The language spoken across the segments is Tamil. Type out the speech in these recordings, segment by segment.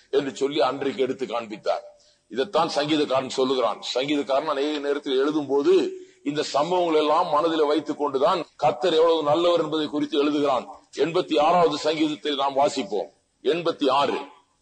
என்று சொல்லி அன்றைக்கு எடுத்து காண்பித்தார் இதைத்தான் சங்கீதக்காரன் சொல்லுகிறான் சங்கீதக்காரன் அநேக நேரத்தில் எழுதும் போது இந்த சம்பவங்கள் எல்லாம் மனதில் வைத்துக் கொண்டுதான் கத்தர் எவ்வளவு நல்லவர் என்பதை குறித்து எழுதுகிறான் எண்பத்தி ஆறாவது சங்கீதத்தை நாம் வாசிப்போம் எண்பத்தி ஆறு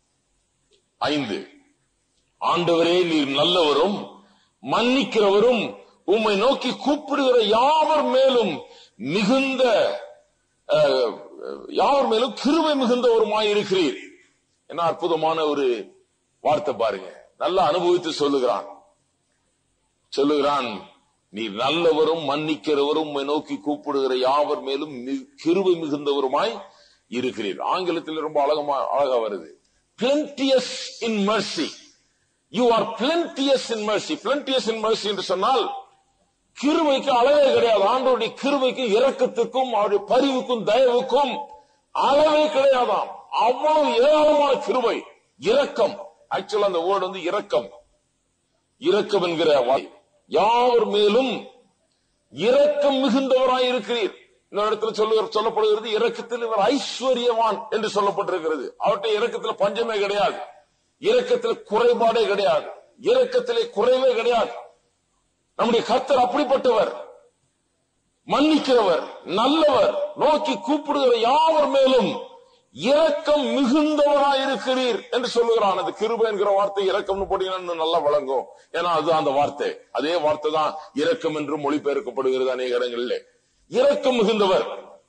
ஐந்து ஆண்டவரே நீர் நல்லவரும் மன்னிக்கிறவரும் உம்மை நோக்கி கூப்பிடுகிற யாவர் மேலும் மிகுந்த அஹ், யாவர் மேலும் கிருபை மிகுந்தவருமாய் இருக்கிறீர் என்ன அற்புதமான ஒரு வார்த்தை பாருங்க நல்லா அனுபவித்து சொல்லுகிறான் சொல்லுகிறான் நீ நல்லவரும் மன்னிக்கிறவரும் உம்மை நோக்கி கூப்பிடுகிற யாவர் மேலும் மி- கிருபை மிகுந்தவருமாய் இருக்கிறீர் ஆங்கிலத்தில் ரொம்ப அழகமா அழகா வருது plenteous in mercy you are plenteous in mercy plenteous in mercy என்று சொன்னால் கிருபைக்கு அளவே கிடையாது ஆண்டவருடைய கிருபைக்கும் இரக்கத்துக்கும் அவருடைய பரிவுக்கும் தயவுக்கும் அளவே கிடையாதாம் அவ்வளவு ஏராளமான கிருபை இரக்கம் ஆக்சுவலா அந்த வேர்டு வந்து இரக்கம் இரக்கம் என்கிற வாய் யாவர் மேலும் இரக்கம் மிகுந்தவராய் இருக்கிறீர் இந்த இடத்துல சொல்லுகிற சொல்லப்படுகிறது இரக்கத்தில் இவர் ஐஸ்வர்யவான் என்று சொல்லப்பட்டிருக்கிறது அவர்கிட்ட இரக்கத்தில் பஞ்சமே கிடையாது இரக்கத்தில் குறைபாடே கிடையாது இரக்கத்திலே குறைவே கிடையாது நம்முடைய கர்த்தர் அப்படிப்பட்டவர் மன்னிக்கிறவர் நல்லவர் நோக்கி கூப்பிடுகிற யாவர் மேலும் இரக்கம் மிகுந்தவராயிருக்கிறீர் என்று சொல்லுகிறான் அந்த கிருபை என்கிற வார்த்தை இரக்கம்னு போட்டீங்கன்னா இன்னும் நல்லா வழங்கும் ஏன்னா அது அந்த வார்த்தை அதே வார்த்தை தான் இரக்கம் என்று மொழிபெயர்க்கப்படுகிறது அநேக இடங்களில் இரக்கம் மிகுந்தவர்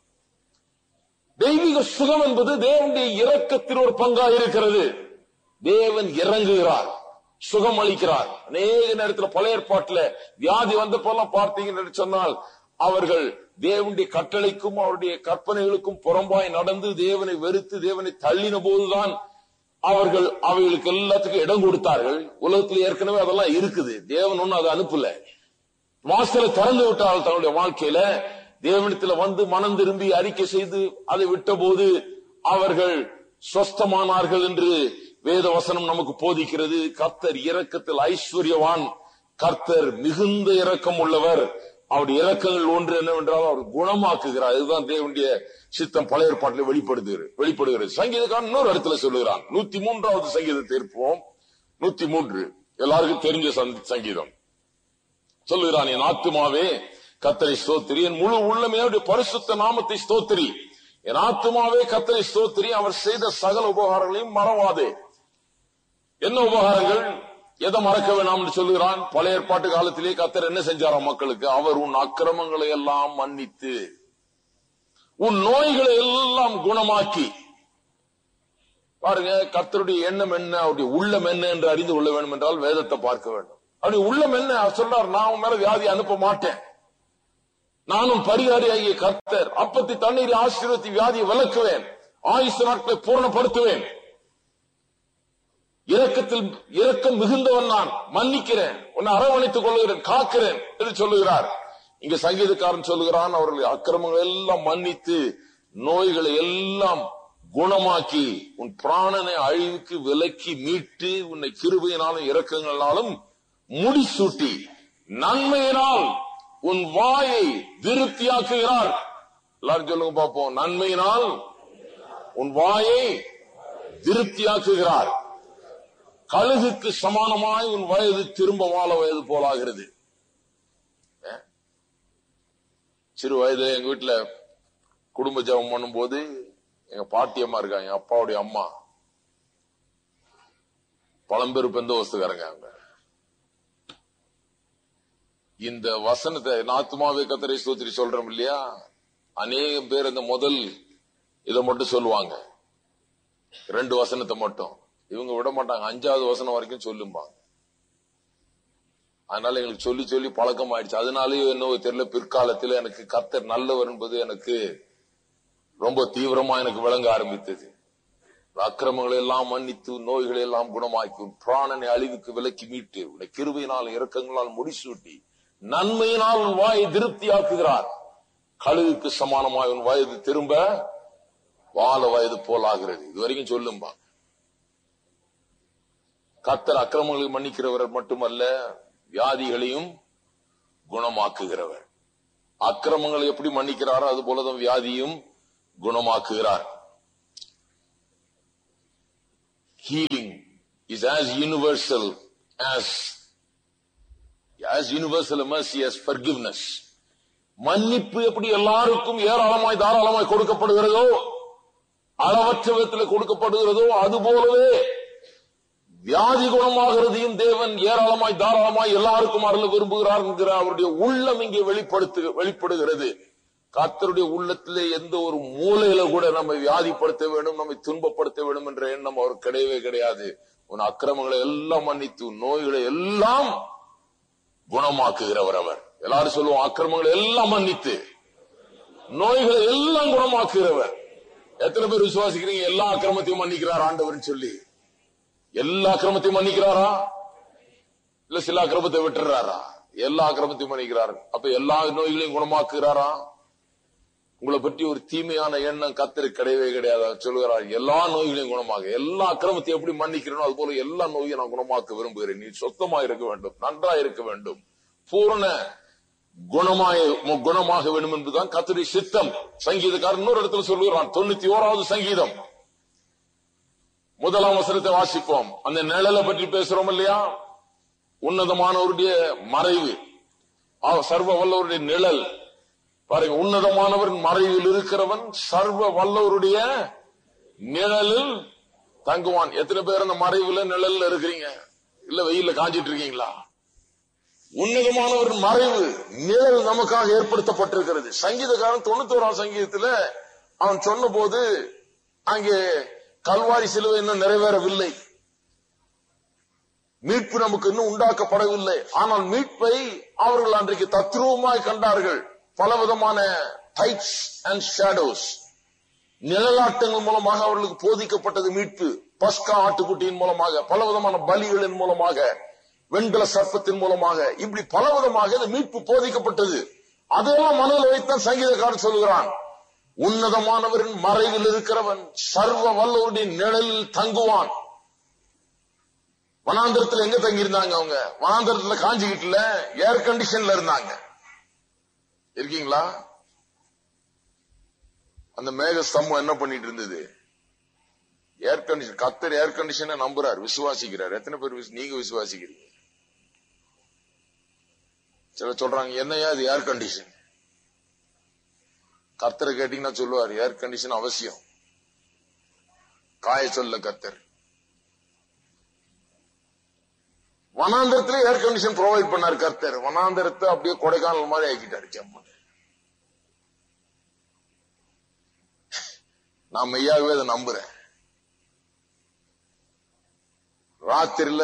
தெய்வீக சுகம் என்பது தேவனுடைய இரக்கத்தின் ஒரு பங்கா இருக்கிறது தேவன் இறங்குகிறார் சுகம் அளிக்கிறார் அநேக நேரத்தில் பழைய ஏற்பாட்டுல வியாதி வந்தப்பெல்லாம் பார்த்தீங்கன்னு சொன்னால் அவர்கள் தேவனுடைய கட்டளைக்கும் அவருடைய கற்பனைகளுக்கும் புறம்பாய் நடந்து தேவனை வெறுத்து தேவனை தள்ளின போதுதான் அவர்கள் அவைகளுக்கு எல்லாத்துக்கும் இடம் கொடுத்தார்கள் உலகத்தில் ஏற்கனவே அதெல்லாம் இருக்குது தேவன் ஒன்னும் அதை அனுப்பல வாசலை திறந்து விட்டார்கள் தன்னுடைய வாழ்க்கையில தேவனிடத்துல வந்து மனம் திரும்பி அறிக்கை செய்து அதை விட்டபோது அவர்கள் சொஸ்தமானார்கள் என்று வேத வசனம் நமக்கு போதிக்கிறது கர்த்தர் இரக்கத்தில் ஐஸ்வர்யவான் கர்த்தர் மிகுந்த இரக்கம் உள்ளவர் அவருடைய இரக்கங்கள் ஒன்று என்னவென்றால் அவர் குணமாக்குகிறார் இதுதான் தேவனுடைய சித்தம் பழைய ஏற்பாட்டில் வெளிப்படுத்துகிறது வெளிப்படுகிறது சங்கீதக்காரன் இன்னொரு இடத்துல சொல்லுகிறான் நூத்தி மூன்றாவது சங்கீதத்தை இருப்போம் நூத்தி மூன்று எல்லாருக்கும் தெரிஞ்ச சந்தி- சங்கீதம் சொல்லுகிறான் என் ஆத்துமாவே கத்தரை ஸ்தோத்திரி என் முழு உள்ளமே அவருடைய பரிசுத்த நாமத்தை ஸ்தோத்திரி என் ஆத்துமாவே கத்தரை ஸ்தோத்திரி அவர் செய்த சகல உபகாரங்களையும் மறவாதே என்ன உபகாரங்கள் எதை மறக்க வேணாம் என்று சொல்லுகிறான் பழைய ஏற்பாட்டு காலத்திலே கத்தர் என்ன செஞ்சாராம் மக்களுக்கு அவர் உன் அக்கிரமங்களை எல்லாம் மன்னித்து உன் நோய்களை எல்லாம் குணமாக்கி பாருங்க கர்த்தருடைய எண்ணம் என்ன அவருடைய உள்ளம் என்ன என்று அறிந்து கொள்ள வேண்டும் என்றால் வேதத்தை பார்க்க வேண்டும் அவருடைய உள்ளம் என்ன அவர் சொல்றார் நான் உன் மேல வியாதி அனுப்ப மாட்டேன் நானும் பரிகாரியாகிய கர்த்தர் அப்பத்தி தண்ணீரை ஆசீர்வதி வியாதியை விலக்குவேன் ஆயுசு நாட்களை பூரணப்படுத்துவேன் இரக்கத்தில் இரக்கம் மிகுந்தவன் நான் மன்னிக்கிறேன் உன்னை அரவணைத்துக் கொள்கிறேன் காக்கிறேன் என்று சொல்லுகிறார் இங்க சங்கீதக்காரன் சொல்லுகிறான் அவர்கள் அக்கிரமங்கள் எல்லாம் மன்னித்து நோய்களை எல்லாம் குணமாக்கி உன் பிராணனை அழிவுக்கு விலக்கி மீட்டு உன்னை கிருபையினாலும் இரக்கங்களாலும் முடிசூட்டி நன்மையினால் உன் வாயை திருப்தியாக்குகிறார் எல்லாரும் சொல்லுங்க பார்ப்போம் நன்மையினால் உன் வாயை திருப்தியாக்குகிறார் கழுகுக்கு சமானமாய் உன் வயது திரும்ப வாழ வயது போலாகிறது அஹ்? சிறு வயதுல எங்க வீட்டுல குடும்ப ஜெபம் பண்ணும்போது எங்க பாட்டி அம்மா இருக்காங்க எங்க அப்பாவுடைய அம்மா பழம்பெரு பெந்த வஸ்துக்காரங்க அவங்க இந்த வசனத்தை நாத்துமாவே கத்தரை ஸ்தோத்திரி சொல்றோம் இல்லையா அநேகம் பேர் இந்த முதல் இதை மட்டும் சொல்லுவாங்க ரெண்டு வசனத்தை மட்டும் இவங்க விட மாட்டாங்க அஞ்சாவது வசனம் வரைக்கும் சொல்லும்பாங்க அதனால எங்களுக்கு சொல்லி சொல்லி பழக்கம் ஆயிடுச்சு அதனாலயே என்னவோ தெரியல பிற்காலத்துல எனக்கு கர்த்தர் நல்லவர் என்பது எனக்கு ரொம்ப தீவிரமா எனக்கு விளங்க ஆரம்பித்தது அக்கிரமங்களை எல்லாம் மன்னித்து நோய்களை எல்லாம் குணமாக்கி உன் பிராணனை அழிவுக்கு விலக்கி மீட்டு உன்னை கிருபையினால் இரக்கங்களால் முடிசூட்டி நன்மையினால் உன் வாயை திருப்தியாக்குகிறார் கழுகுக்கு சமானமாய் உன் வயது திரும்ப வாழ வயது போலாகிறது இது வரைக்கும் சொல்லும்பா கத்தர் அக்கிரமங்களை மன்னிக்கிறவர் மட்டுமல்ல வியாதிகளையும் குணமாக்குகிறவர் அக்கிரமங்களை எப்படி மன்னிக்கிறாரோ அது போலதான் வியாதியும் குணமாக்குகிறார் healing is as universal as as universal a mercy as forgiveness. மன்னிப்பு எப்படி எல்லாருக்கும் ஏராளமாய் தாராளமாய் கொடுக்கப்படுகிறதோ அளவற்ற விதத்தில் கொடுக்கப்படுகிறதோ அது போலவே வியாதி குணமாகிறதையும் தேவன் ஏராளமாய் தாராளமாய் எல்லாருக்கும் அருள விரும்புகிறார் என்கிற அவருடைய உள்ளம் இங்கே வெளிப்படுத்து வெளிப்படுகிறது கர்த்தருடைய உள்ளத்திலே எந்த ஒரு மூலையில கூட நம்மை வியாதிப்படுத்த வேண்டும் நம்மை துன்பப்படுத்த வேண்டும் என்ற எண்ணம் அவர் கிடையவே கிடையாது உன் அக்கிரமங்களை எல்லாம் மன்னித்து உன் நோய்களை எல்லாம் குணமாக்குகிறவர் அவர் எல்லாரும் சொல்லுவோம் அக்கிரமங்களை எல்லாம் மன்னித்து நோய்களை எல்லாம் குணமாக்குகிறவர் எத்தனை பேர் விசுவாசிக்கிறீங்க எல்லா அக்கிரமத்தையும் மன்னிக்கிறார் ஆண்டவர்னு சொல்லி எல்லா அக்கிரமத்தையும் மன்னிக்கிறாரா இல்ல சில அக்கிரமத்தை விட்டுறாரா எல்லா அக்கிரமத்தையும் மன்னிக்கிறார் அப்ப எல்லா நோய்களையும் குணமாக்குகிறாரா உங்களை பற்றி ஒரு தீமையான எண்ணம் கத்தரு கிடையவே கிடையாது அவர் சொல்லுகிறார் எல்லா நோய்களையும் குணமாக எல்லா அக்கிரமத்தையும் எப்படி மன்னிக்கிறனோ அது போல எல்லா நோயும் நான் குணமாக்க விரும்புகிறேன் நீ சொத்தமா இருக்க வேண்டும் நன்றா இருக்க வேண்டும் பூரண குணமாய குணமாக வேண்டும் என்பதுதான் கத்தருடைய சித்தம் சங்கீதக்காரன் இன்னொரு இடத்துல சொல்லுகிறான் தொண்ணூத்தி ஓராவது சங்கீதம் முதலாம் வசனத்தை வாசிப்போம் அந்த நிழலை பற்றி பேசுறோம் இல்லையா உன்னதமானவருடைய மறைவு ஆ- சர்வ வல்லவருடைய நிழல் பாருங்க உன்னதமானவரின் மறைவில் இருக்கிறவன் சர்வ வல்லவருடைய நிழலில் தங்குவான் எத்தனை பேர் அந்த மறைவுல நிழல்ல இருக்கிறீங்க இல்ல வெயில்ல காஞ்சிட்டு இருக்கீங்களா உன்னதமானவரின் மறைவு நிழல் நமக்காக ஏற்படுத்தப்பட்டிருக்கிறது சங்கீதக்காரன் தொண்ணூத்தோராம் சங்கீதத்துல அவன் சொன்ன போது அங்கே கல்வாரி சிலுவை இன்னும் நிறைவேறவில்லை மீட்பு நமக்கு இன்னும் உண்டாக்கப்படவில்லை ஆனால் மீட்பை அவர்கள் அன்றைக்கு தத்ரூபமாய் கண்டார்கள் பலவிதமான டைப்ஸ் அண்ட் ஷேடோஸ் நிழலாட்டங்கள் மூலமாக அவர்களுக்கு போதிக்கப்பட்டது மீட்பு பஸ்கா ஆட்டுக்குட்டியின் மூலமாக பலவிதமான பலிகளின் மூலமாக வெண்கல சர்ப்பத்தின் மூலமாக இப்படி பலவிதமாக இந்த மீட்பு போதிக்கப்பட்டது அதையெல்லாம் மனதில் வைத்தான் சங்கீதக்காரன் சொல்கிறான் உன்னதமானவரின் மறைவில் இருக்கிறவன் சர்வ வல்லவருடைய நிழலில் தங்குவான் வனாந்திரத்துல எங்க தங்கி இருந்தாங்க அவங்க வனாந்திரத்துல காஞ்சிக்கிட்டுல ஏர் கண்டிஷன்ல இருந்தாங்க இருக்கீங்களா அந்த மேக ஸ்தம்பம் என்ன பண்ணிட்டு இருந்தது ஏர் கண்டிஷன் கத்தர் ஏர் கண்டிஷனை நம்புறார் விசுவாசிக்கிறார் எத்தனை பேர் விசு- நீங்க விசுவாசிக்கிறீங்க சில சொல்றாங்க என்னையா அது ஏர் கண்டிஷன் கர்த்தரை கேட்டீங்கன்னா சொல்லுவார் ஏர் கண்டிஷன் அவசியம் காய சொல்ல கர்த்தர் வனாந்தரத்துல ஏர் கண்டிஷன் ப்ரொவைட் பண்ணார் கர்த்தர் வனாந்தரத்தை அப்படியே கொடைக்கானல் மாதிரி ஆக்கிட்டாரு ஜம்மு நான் மெய்யாகவே அதை நம்புறேன் ராத்திரில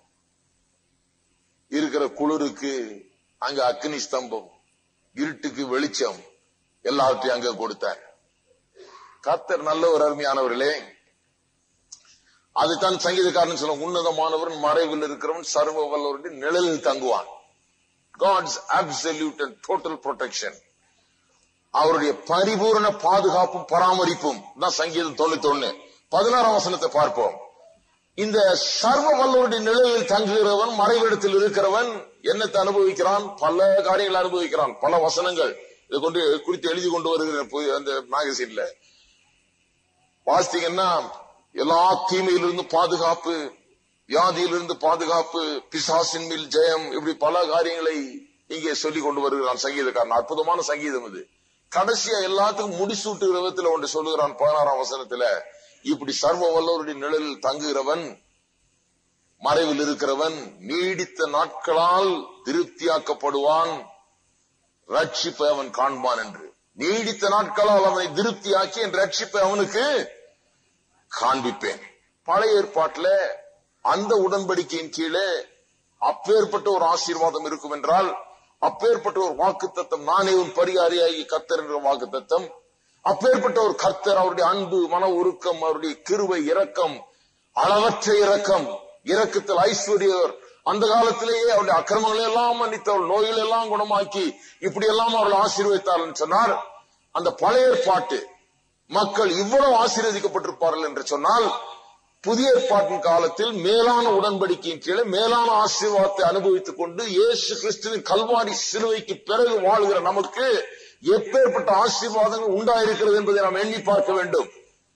இருக்கிற குளிருக்கு அங்க அக்னி ஸ்தம்பம் இருட்டுக்கு வெளிச்சம் எல்லாவற்றையும் அங்க கொடுத்தார் கர்த்தர் நல்ல ஒரு அருமையானவர்களே அதுதான் சங்கீதக்காரன் சொல்ல உன்னதமானவர் மறைவில் இருக்கிறவன் சர்வ வல்லவருடைய நிழலில் தங்குவான் God's absolute and total protection அவருடைய பரிபூரண பாதுகாப்பும் பராமரிப்பும் தான் சங்கீதம் தொண்ணூத்தி ஒண்ணு பதினாறாம் வசனத்தை பார்ப்போம் இந்த சர்வ வல்லவருடைய நிழலில் தங்குகிறவன் மறைவிடத்தில் இருக்கிறவன் என்னத்தை அனுபவிக்கிறான் பல காரியங்களை அனுபவிக்கிறான் பல வசனங்கள் இதை கொண்டு குறித்து எழுதி கொண்டு வருகிறேன் புதிய- அந்த மேகசின்ல வாசித்தீங்கன்னா எல்லா தீமையிலிருந்து பாதுகாப்பு வியாதியிலிருந்து பாதுகாப்பு பிசாசின் மேல் ஜெயம் இப்படி பல காரியங்களை இங்கே சொல்லி கொண்டு வருகிறான் சங்கீதக்காரன் அற்புதமான சங்கீதம் இது கடைசியா எல்லாத்துக்கும் முடிசூட்டுகிற விதத்துல ஒன்று சொல்லுகிறான் பதினாறாம் வசனத்துல இப்படி சர்வ வல்லவருடைய நிழலில் தங்குகிறவன் மறைவில் இருக்கிறவன் நீடித்த நாட்களால் திருப்தியாக்கப்படுவான் ரட்சிப்பை அவன் காண்பான் என்று நீடித்த நாட்களால் அவனை திருப்தியாக்கி என் ரட்சிப்பை அவனுக்கு காண்பிப்பேன் பழைய ஏற்பாட்டுல அந்த உடன்படிக்கையின் கீழே அப்பேற்பட்ட ஒரு ஆசீர்வாதம் இருக்கும் என்றால் அப்பேற்பட்ட ஒரு வாக்கு தத்தம் நானே உன் பரிகாரியாகி கர்த்தர் என்ற வாக்கு தத்தம் அப்பேற்பட்ட ஒரு கர்த்தர் அவருடைய அன்பு மன உருக்கம் அவருடைய கிருவை இரக்கம் அளவற்ற இரக்கம் இரக்கத்தில் ஐஸ்வர்யர் அந்த காலத்திலேயே அவருடைய அக்கிரமங்களை எல்லாம் மன்னித்து அவள் நோய்கள் எல்லாம் குணமாக்கி இப்படி எல்லாம் அவர்கள் ஆசீர்வதித்தார்கள் சொன்னார் அந்த பழைய ஏற்பாட்டு மக்கள் இவ்வளவு ஆசீர்வதிக்கப்பட்டிருப்பார்கள் என்று சொன்னால் புதிய ஏற்பாட்டின் காலத்தில் மேலான உடன்படிக்கையின் கீழே மேலான ஆசீர்வாதத்தை அனுபவித்துக் கொண்டு இயேசு கிறிஸ்துவின் கல்வாரி சிலுவைக்கு பிறகு வாழ்கிற நமக்கு எப்பேற்பட்ட ஆசீர்வாதங்கள் உண்டாயிருக்கிறது என்பதை நாம் எண்ணி பார்க்க வேண்டும்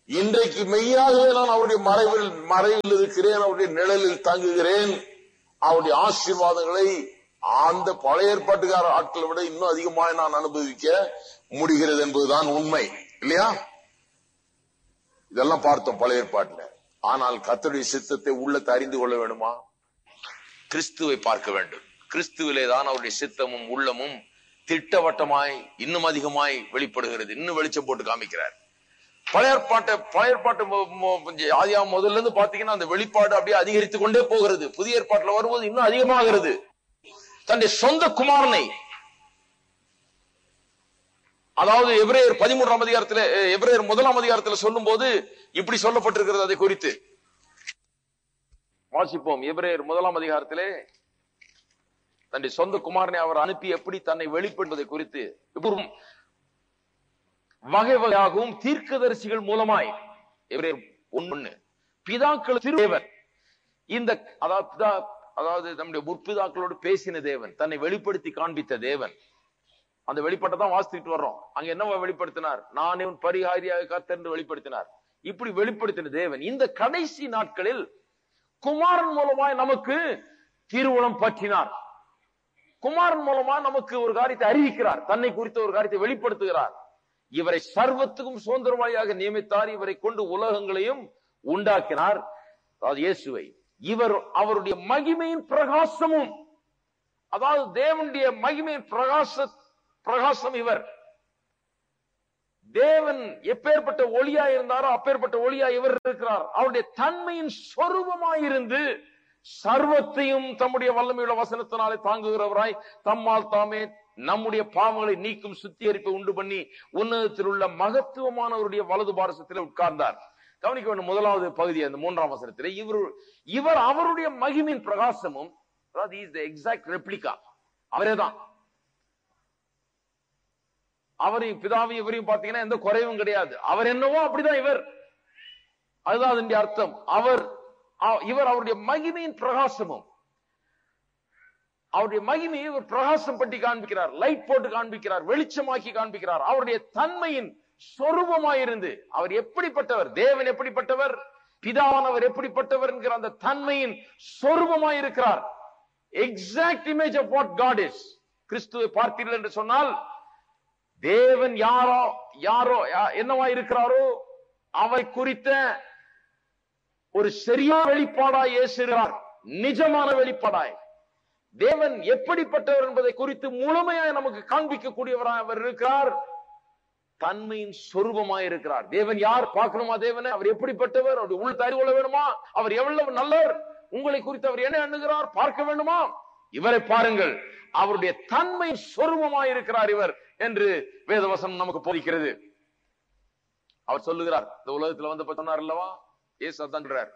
இன்றைக்கு மெய்யாகவே நான் அவருடைய மறைவில் மறைவில் இருக்கிறேன் அவருடைய நிழலில் தங்குகிறேன் அவருடைய ஆசீர்வாதங்களை அந்த பழைய ஏற்பாட்டுக்கார ஆட்களை விட இன்னும் அதிகமாக நான் அனுபவிக்க முடிகிறது என்பதுதான் உண்மை இல்லையா இதெல்லாம் பார்த்தோம் பழைய ஏற்பாட்டுல ஆனால் கர்த்தருடைய சித்தத்தை உள்ளத்தை அறிந்து கொள்ள வேண்டுமா கிறிஸ்துவை பார்க்க வேண்டும் கிறிஸ்துவிலே தான் அவருடைய சித்தமும் உள்ளமும் திட்டவட்டமாய் இன்னும் அதிகமாய் வெளிப்படுகிறது இன்னும் வெளிச்சம் போட்டு காமிக்கிறார் பழைய ஏற்பாட்டை பழைய ஏற்பாட்டு மொ- மொ- ஆதியா முதல்ல இருந்து பாத்தீங்கன்னா அந்த வெளிப்பாடு அப்படியே அதிகரித்து கொண்டே போகிறது புதிய ஏற்பாட்டுல வரும்போது இன்னும் அதிகமாகிறது தன்னுடைய சொந்த குமாரனை அதாவது எபிரேயர் பதிமூன்றாம் அதிகாரத்துல அஹ், எபிரேயர் முதலாம் அதிகாரத்துல சொல்லும் போது இப்படி சொல்லப்பட்டிருக்கிறது அதை குறித்து வாசிப்போம் எபிரேயர் முதலாம் அதிகாரத்திலே தன்னுடைய சொந்த குமாரனை அவர் அனுப்பி எப்படி தன்னை வெளிப்படுவதை குறித்து இப்பவும் வகை வகையாகவும் தீர்க்கதரிசிகள் மூலமாய் எபிரேயர் ஒண்ணு பிதாக்கள் தேவன் இந்த அதாவது பிதா- அதாவது நம்முடைய முற்பிதாக்களோடு பேசின தேவன் தன்னை வெளிப்படுத்தி காண்பித்த தேவன் அந்த வெளிப்பாட்டை தான் வாசித்துட்டு வர்றோம் அங்க என்ன வெளிப்படுத்தினார் நானே உன் பரிகாரியாக கர்த்தர் என்று வெளிப்படுத்தினார் இப்படி வெளிப்படுத்தின தேவன் இந்த கடைசி நாட்களில் குமாரன் மூலமாய் நமக்கு திருவுளம் பற்றினார் குமாரன் மூலமா நமக்கு ஒரு காரியத்தை அறிவிக்கிறார் தன்னை குறித்த ஒரு காரியத்தை வெளிப்படுத்துகிறார் இவரை சர்வத்துக்கும் சுதந்திரவாளியாக நியமித்தார் இவரை கொண்டு உலகங்களையும் உண்டாக்கினார் அதாவது இயேசுவை இவர் அவருடைய மகிமையின் பிரகாசமும் அதாவது தேவனுடைய மகிமையின் பிரகாச பிரகாசம் இவர் தேவன் எப்பேற்பட்ட ஒளியா இருந்தாரோ அப்பேற்பட்ட ஒளியா இவர் இருக்கிறார் அவருடைய தன்மையின் சொரூபமாயிருந்து சர்வத்தையும் தம்முடைய வல்லமையுள்ள வசனத்தினாலே தாங்குகிறவராய் தம்மால் தாமே நம்முடைய பாவங்களை நீக்கும் சுத்திகரிப்பை உண்டு பண்ணி உன்னதத்தில் உள்ள மகத்துவமானவருடைய வலது பாரசத்தில் உட்கார்ந்தார் கவனிக்க வேண்டும் முதலாவது பகுதி அந்த மூன்றாம் வசனத்தில் இவர் இவர் அவருடைய மகிமின் பிரகாசமும் அதாவது இஸ் த எக்ஸாக்ட் ரெப்ளிகா அவரே தான் அவரையும் பிதாவையும் இவரையும் பார்த்தீங்கன்னா எந்த குறைவும் கிடையாது அவர் என்னவோ அப்படிதான் இவர் அதுதான் அதனுடைய அர்த்தம் அவர் அ- இவர் அவருடைய மகிமையின் பிரகாசமும் அவருடைய மகிமையை இவர் பிரகாசம் பட்டி காண்பிக்கிறார் லைட் போட்டு காண்பிக்கிறார் வெளிச்சமாக்கி காண்பிக்கிறார் அவருடைய தன்மையின் சொரூபமாயிருந்து அவர் எப்படிப்பட்டவர் தேவன் எப்படிப்பட்டவர் பிதாவானவர் எப்படிப்பட்டவர் என்கிற அந்த தன்மையின் சொரூபமாயிருக்கிறார் exact image of what God is கிறிஸ்துவை பார்த்தீர்கள் என்று சொன்னால் தேவன் யாரோ யாரோ யா- என்னவா இருக்கிறாரோ அவை குறித்த ஒரு சரியான வெளிப்பாடாய் இயேசுகிறார் நிஜமான வெளிப்பாடாய் தேவன் எப்படிப்பட்டவர் என்பதை குறித்து முழுமையாய் நமக்கு காண்பிக்கக்கூடியவராய் அவர் இருக்கிறார் தன்மையின் சொரூபமாய் இருக்கிறார் தேவன் யார் பார்க்கணுமா தேவனை அவர் எப்படிப்பட்டவர் அவருடைய உள்ள அறிவு கொள்ள வேணுமா அவர் எவ்வளவு நல்லவர் உங்களை குறித்து அவர் என்ன எண்ணுகிறார் பார்க்க வேண்டுமா இவரை பாருங்கள் அவருடைய தன்மை சொரூபமாய் இருக்கிறார் இவர் என்று வேதவசனம் நமக்கு போதிக்கிறது அவர் சொல்லுகிறார் இந்த உலகத்துல வந்து சொன்னார் அல்லவா ஏசு அதான் சொல்றார்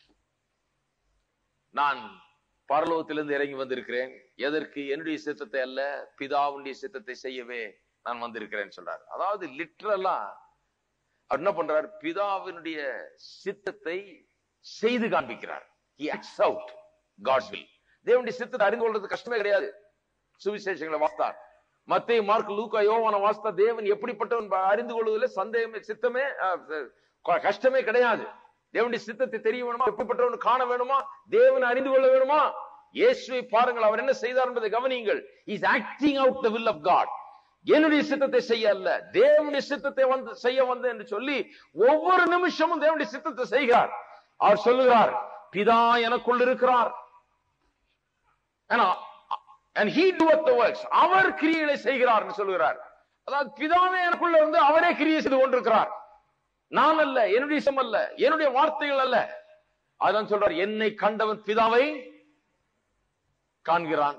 நான் பரலோகத்திலிருந்து இறங்கி வந்திருக்கிறேன் எதற்கு என்னுடைய சித்தத்தை அல்ல பிதாவுடைய சித்தத்தை செய்யவே நான் வந்திருக்கிறேன் சொல்றார் அதாவது லிட்ரலா அவர் என்ன பண்றார் பிதாவினுடைய சித்தத்தை செய்து காண்பிக்கிறார் he acts out god's will தேவனுடைய சித்தத்தை அறிந்து கொள்றது கஷ்டமே கிடையாது சுவிசேஷங்களை வாஸ்தார் மத்திய மார்க் லூக்கா யோவான வாஸ்தா தேவன் எப்படிப்பட்டவன் ப- அறிந்து கொள்வதில் சந்தேகமே சித்தமே அஹ், க- கஷ்டமே கிடையாது தேவனுடைய சித்தத்தை தெரிய வேணுமா எப்படிப்பட்டவன் காண வேணுமா தேவனை அறிந்து கொள்ள வேணுமா இயேசுவை பாருங்கள் அவர் என்ன செய்தார் என்பதை கவனியுங்கள் is acting out the will of God என்னுடைய சித்தத்தை செய்ய அல்ல தேவனுடைய சித்தத்தை வந்து செய்ய வந்து என்று சொல்லி ஒவ்வொரு நிமிஷமும் தேவனுடைய சித்தத்தை செய்கிறார் அவர் சொல்லுகிறார் பிதா எனக்குள் இருக்கிறார் ஏன்னா, and he doeth the works அவர் கிரியைகளை செய்கிறார் என்று சொல்லுகிறார் அதாவது பிதாவே எனக்குள்ள இருந்து அவரே கிரியை செய்து கொண்டிருக்கிறார் நான் அல்ல என்னுடைய இசம் அல்ல என்னுடைய வார்த்தைகள் அல்ல அதான் சொல்றார் என்னை கண்டவன் பிதாவை காண்கிறான்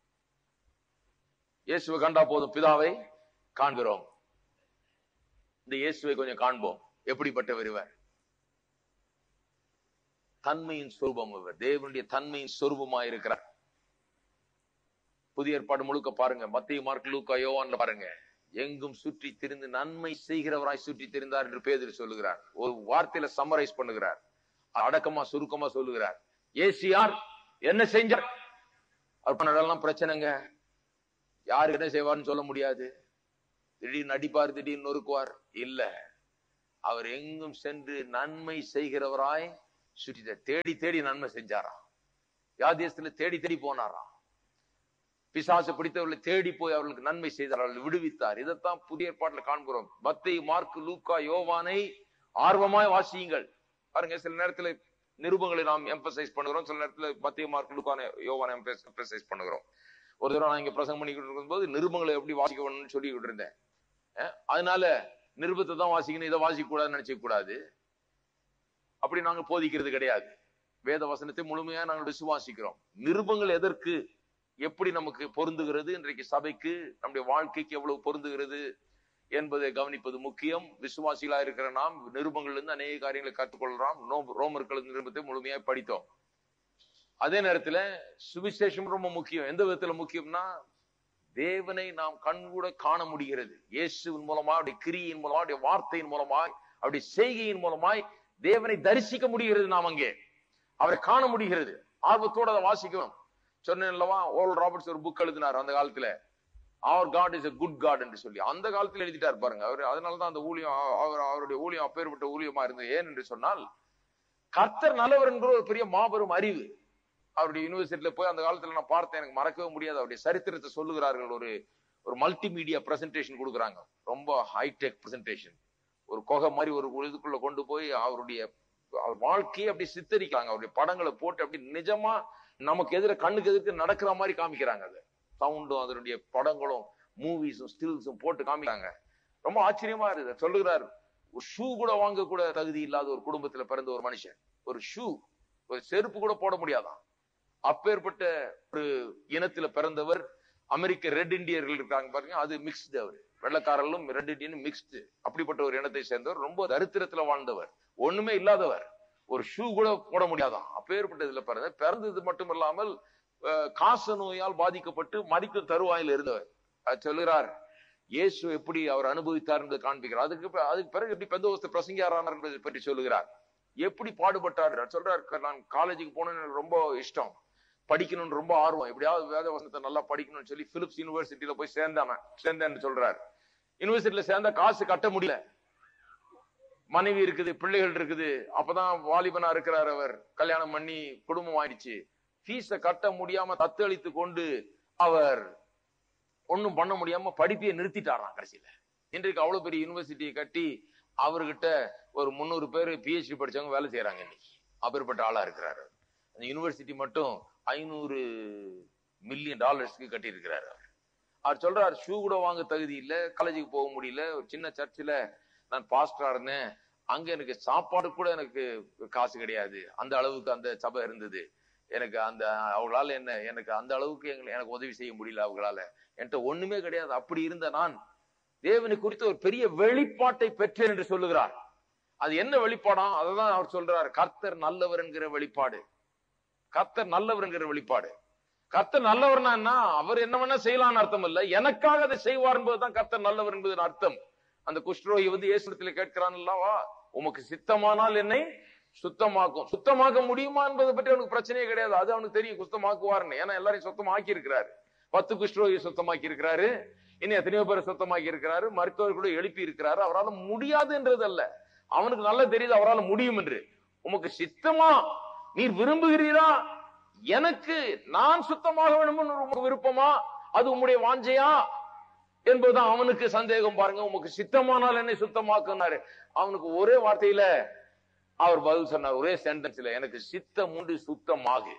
இயேசுவை கண்டா போதும் பிதாவை காண்கிறோம் இந்த இயேசுவை கொஞ்சம் காண்போம் எப்படிப்பட்டவர் இவர் தன்மையின் சொரூபம் இவர் தேவனுடைய தன்மையின் சொரூபமாக இருக்கிறார் புதிய ஏற்பாடு முழுக்க பாருங்க மத்திய மார்க் லூக்கா யோவான்ல பாருங்க எங்கும் சுற்றி திரிந்து நன்மை செய்கிறவராய் சுற்றி திரிந்தார் என்று பேதர் சொல்லுகிறார் ஒரு வார்த்தையில சம்மரைஸ் பண்ணுகிறார் அடக்கமா சுருக்கமா சொல்லுகிறார் ஏசியார் என்ன செஞ்சார் அவர் பண்ணதெல்லாம் பிரச்சனைங்க யாருக்கு என்ன செய்வார்னு சொல்ல முடியாது திடீர்னு அடிப்பார் திடீர்னு நொறுக்குவார் இல்ல அவர் எங்கும் சென்று நன்மை செய்கிறவராய் சுற்றி தேடி தேடி நன்மை செஞ்சாராம் யாதேசத்துல தேடி தேடி போனாராம் பிசாசு பிடித்தவர்களை தேடி போய் அவர்களுக்கு நன்மை செய்தார் அவர்கள் விடுவித்தார் இதைத்தான் புதிய ஏற்பாட்டில் காண்கிறோம் மத்தை மார்க்கு லூக்கா யோவானை ஆர்வமாய் வாசியுங்கள் பாருங்க சில நேரத்துல நிருபங்களை நாம் எம்பசைஸ் பண்ணுகிறோம் சில நேரத்துல மத்திய மார்க் லூக்கான யோவானை எம்பசைஸ் பண்ணுகிறோம் ஒரு தடவை நான் இங்க பிரசங்கம் பண்ணிக்கிட்டு இருக்கும்போது நிருபங்களை எப்படி வாசிக்க வேணும்னு சொல்லிக்கிட்டு இருந்தேன் அஹ் அதனால நிருபத்தை தான் வாசிக்கணும் இதை வாசிக்க கூடாதுன்னு நினைச்சுக்க கூடாது அப்படி நாங்க போதிக்கிறது கிடையாது வேத வசனத்தை முழுமையா நாங்கள் விசுவாசிக்கிறோம் நிருபங்கள் எதற்கு எப்படி நமக்கு பொருந்துகிறது இன்றைக்கு சபைக்கு நம்முடைய வாழ்க்கைக்கு எவ்வளவு பொருந்துகிறது என்பதை கவனிப்பது முக்கியம் விசுவாசிகளா இருக்கிற நாம் நிருபங்கள்ல இருந்து அநேக காரியங்களை கற்றுக்கொள்றோம் நோ- ரோமர்கள் நிருபத்தை முழுமையாய் படித்தோம் அதே நேரத்துல சுவிசேஷம் ரொம்ப முக்கியம் எந்த விதத்துல முக்கியம்னா தேவனை நாம் கண்கூட காண முடிகிறது இயேசுவின் மூலமா அவருடைய கிரியின் மூலமா அவருடைய வார்த்தையின் மூலமாய் அவருடைய செய்கையின் மூலமாய் தேவனை தரிசிக்க முடிகிறது நாம் அங்கே அவரை காண முடிகிறது ஆர்வத்தோட அதை வாசிக்கணும் சொன்னேன் அல்லவா ஓல் ராபர்ட்ஸ் ஒரு புக் எழுதினார் அந்த காலத்துல அவர் God is a good God என்று சொல்லி அந்த காலத்துல எழுதிட்டார் பாருங்க அவர் அதனாலதான் அந்த ஊழியம் அ- அவர் அவருடைய ஊழியம் அப்பேற்பட்ட ஊழியமா இருந்தது ஏன் என்று சொன்னால் கர்த்தர் நல்லவர் என்கிற ஒரு பெரிய மாபெரும் அறிவு அவருடைய யூனிவர்சிட்டியில போய் அந்த காலத்துல நான் பார்த்தேன் எனக்கு மறக்கவே முடியாது அவருடைய சரித்திரத்தை சொல்லுகிறார்கள் ஒரு ஒரு மல்டிமீடியா பிரசன்டேஷன் கொடுக்குறாங்க ரொம்ப ஹைடெக் பிரசன்டேஷன் ஒரு கொகை மாதிரி ஒரு இதுக்குள்ள கொண்டு போய் அவருடைய அவர் வாழ்க்கையை அப்படி சித்தரிக்கிறாங்க அவருடைய படங்களை போட்டு அப்படி நிஜமா நமக்கு எதிர கண்ணுக்கு எதிர்த்து நடக்கிற மாதிரி காமிக்கிறாங்க அது சவுண்டும் அதனுடைய படங்களும் மூவிஸும் ஸ்டில்ஸும் போட்டு காமிக்கிறாங்க ரொம்ப ஆச்சரியமா இருக்குது சொல்லுகிறார் ஒரு ஷூ கூட வாங்க கூட தகுதி இல்லாத ஒரு குடும்பத்துல பிறந்த ஒரு மனுஷன் ஒரு ஷூ ஒரு செருப்பு கூட போட முடியாதான் அப்பேற்பட்ட ஒரு இனத்துல பிறந்தவர் அமெரிக்க ரெட் இண்டியர்கள் இருக்காங்க பாருங்க அது மிக்ஸ்டு அவர் வெள்ளக்காரர்களும் ரெட் இண்டியனும் மிக்ஸ்டு அப்படிப்பட்ட ஒரு இனத்தை சேர்ந்தவர் ரொம்ப தரித்திரத்துல வாழ்ந்தவர் ஒண்ணுமே இல்லாதவர் ஒரு ஷூ கூட போட முடியாதான் அப்பேற்பட்ட இதுல பிறந்த பிறந்தது மட்டும் இல்லாமல் அஹ், காச நோயால் பாதிக்கப்பட்டு மறிக்கும் தருவாயில் இருந்தவர் அது சொல்லுகிறார் இயேசு எப்படி அவர் அனுபவித்தார் என்பதை காண்பிக்கிறார் அதுக்கு பி- அதுக்கு பிறகு எப்படி பெந்தோஸ்து பிரசங்கியாரானார் என்பதை பற்றி சொல்லுகிறார் எப்படி பாடுபட்டார் சொல்றார் நான் காலேஜுக்கு போகணும்னு எனக்கு ரொம்ப இஷ்டம் படிக்கணும்னு ரொம்ப ஆர்வம் எப்படியாவது வேத வசனத்தை நல்லா படிக்கணும்னு சொல்லி பிலிப்ஸ் யூனிவர்சிட்டியில போய் சேர்ந்தான சேர்ந்தேன்னு சொல்றாரு யூனிவர்சிட்டியில சேர்ந்தா காசு கட்ட முடியல மனைவி இருக்குது பிள்ளைகள் இருக்குது அப்பதான் வாலிபனா இருக்கிறார் அவர் கல்யாணம் பண்ணி குடும்பம் ஆயிடுச்சு ஃபீஸ கட்ட முடியாம தத்தளித்து கொண்டு அவர் ஒண்ணும் பண்ண முடியாம படிப்பையே நிறுத்திட்டாராம் கடைசியில இன்றைக்கு அவ்வளவு பெரிய யூனிவர்சிட்டியை கட்டி அவர்கிட்ட ஒரு முந்நூறு பேர் பிஹெச்டி படிச்சவங்க வேலை செய்யறாங்க இன்னைக்கு அப்பேற்பட்ட ஆளா இருக்கிறாரு அந்த யூனிவர்சிட்டி மட்டும் ஐநூறு மில்லியன் டாலர்ஸ்க்கு கட்டி இருக்கிறாரு அவர் அவர் சொல்றாரு ஷூ கூட வாங்க தகுதி இல்ல காலேஜுக்கு போக முடியல ஒரு சின்ன சர்ச்சில் நான் பாஸ்டரா இருந்தேன் அங்க எனக்கு சாப்பாடு கூட எனக்கு காசு கிடையாது அந்த அளவுக்கு அந்த சபை இருந்தது எனக்கு அந்த அவங்களால என்ன எனக்கு அந்த அளவுக்கு எங்களை எனக்கு உதவி செய்ய முடியல அவங்களால என்கிட்ட ஒண்ணுமே கிடையாது அப்படி இருந்த நான் தேவனை குறித்து ஒரு பெரிய வெளிப்பாட்டை பெற்றேன் என்று சொல்லுகிறார் அது என்ன வெளிப்பாடாம் அததான் அவர் சொல்றார் கர்த்தர் நல்லவர் என்கிற வெளிப்பாடு கர்த்தர் நல்லவர் என்கிற வெளிப்பாடு கர்த்தர் நல்லவர்னா என்ன அவர் என்ன வேணா செய்யலாம்னு அர்த்தம் இல்ல எனக்காக அதை செய்வார் என்பதுதான் கர்த்தர் நல்லவர் என்பதன் அர்த்தம் அந்த குஷ்டரோகி வந்து இயேசுடத்துல கேட்கிறான் அல்லவா உமக்கு சித்தமானால் என்னை சுத்தமாக்கும் சுத்தமாக்க முடியுமா என்பதை பற்றி அவனுக்கு பிரச்சனையே கிடையாது அது அவனுக்கு தெரியும் சுத்தமாக்குவார்னு ஏன்னா எல்லாரையும் சுத்தமாக்கி இருக்கிறாரு பத்து குஷ்டரோகி சுத்தமாக்கி இருக்கிறாரு இன்னும் எத்தனையோ பேரை சுத்தமாக்கி இருக்கிறாரு மருத்துவர் கூட எழுப்பி இருக்கிறாரு அவரால் முடியாதுன்றது அல்ல அவனுக்கு நல்லா தெரியுது அவரால் முடியும் என்று உமக்கு சித்தமா நீர் விரும்புகிறீரா எனக்கு நான் சுத்தமாக வேணும்னு உமக்கு விருப்பமா அது உம்முடைய வாஞ்சையா என்பதுதான் அவனுக்கு சந்தேகம் பாருங்க உமக்கு சித்தமானால் என்னை சுத்தமாக்குனாரு அவனுக்கு ஒரே வார்த்தையில அவர் பதில் சொன்னார் ஒரே சென்டென்ஸ்ல எனக்கு சித்தம் உண்டு சுத்தமாகு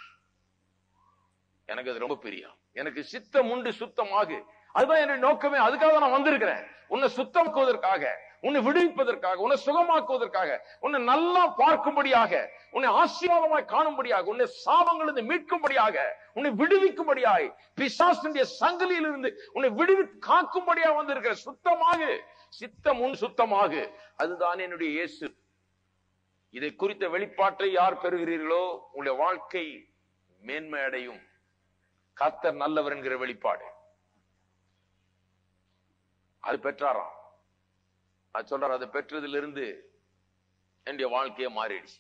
எனக்கு அது ரொம்ப பிரியம் எனக்கு சித்தம் உண்டு சுத்தமாகு அதுதான் என்னுடைய நோக்கமே அதுக்காக நான் வந்திருக்கிறேன் உன்னை சுத்தமாக்குவதற்காக உன்னை விடுவிப்பதற்காக உன்னை சுகமாக்குவதற்காக உன்னை நல்லா பார்க்கும்படியாக உன்னை ஆசீர்வாதமாய் காணும்படியாக உன்னை சாபங்களிலிருந்து மீட்கும்படியாக உன்னை விடுவிக்கும்படியாய் பிசாசுடைய சங்கிலியில் இருந்து உன்னை விடுவி காக்கும்படியாக வந்திருக்கிற சுத்தமாக சித்தம் உன் சுத்தமாக அதுதான் என்னுடைய இயேசு இதை குறித்த வெளிப்பாட்டை யார் பெறுகிறீர்களோ உங்களுடைய வாழ்க்கை மேன்மை அடையும் கர்த்தர் நல்லவர் என்கிற வெளிப்பாடு அது பெற்றாராம் அது சொல்றார் அதை பெற்றதிலிருந்து என்னுடைய வாழ்க்கையே மாறிடுச்சு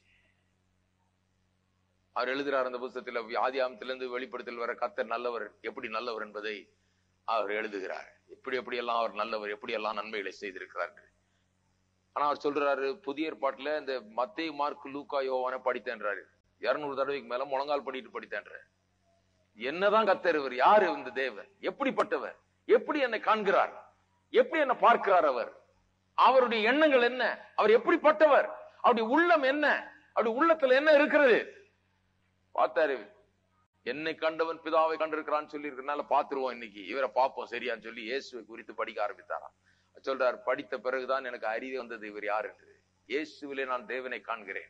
அவர் எழுதுறார் அந்த புத்தகத்துல ஆதியாமத்திலிருந்து வெளிப்படுத்தல் வர கர்த்தர் நல்லவர் எப்படி நல்லவர் என்பதை அவர் எழுதுகிறார் எப்படி எப்படி எல்லாம் அவர் நல்லவர் எப்படி எல்லாம் நன்மைகளை செய்திருக்கிறார் என்று. ஆனா அவர் சொல்றாரு புதிய ஏற்பாட்டுல இந்த மத்தேயு மார்க் லூக்கா யோவான படித்தேன்றாரு இருநூறு தடவைக்கு மேல முழங்கால் படிட்டு படித்தேன்றாரு என்னதான் கத்தர் இவர் யாரு இந்த தேவன் எப்படிப்பட்டவர் எப்படி என்னை காண்கிறார் எப்படி என்ன பார்க்கிறார் அவர் அவருடைய எண்ணங்கள் என்ன அவர் எப்படிப்பட்டவர் அவருடைய உள்ளம் என்ன அவருடைய உள்ளத்துல என்ன இருக்கிறது பார்த்தாரு என்னை கண்டவன் பிதாவை கண்டிருக்கிறான்னு சொல்லி இருக்கனால பாத்துருவோம் இன்னைக்கு இவரை பார்ப்போம் சரியான்னு சொல்லி இயேசுவை குறித்து படிக்க ஆரம்பித்தாராம் சொல்றார் படித்த பிறகுதான் எனக்கு அறிவு வந்தது இவர் யார் என்று இயேசுவிலே நான் தேவனை காண்கிறேன்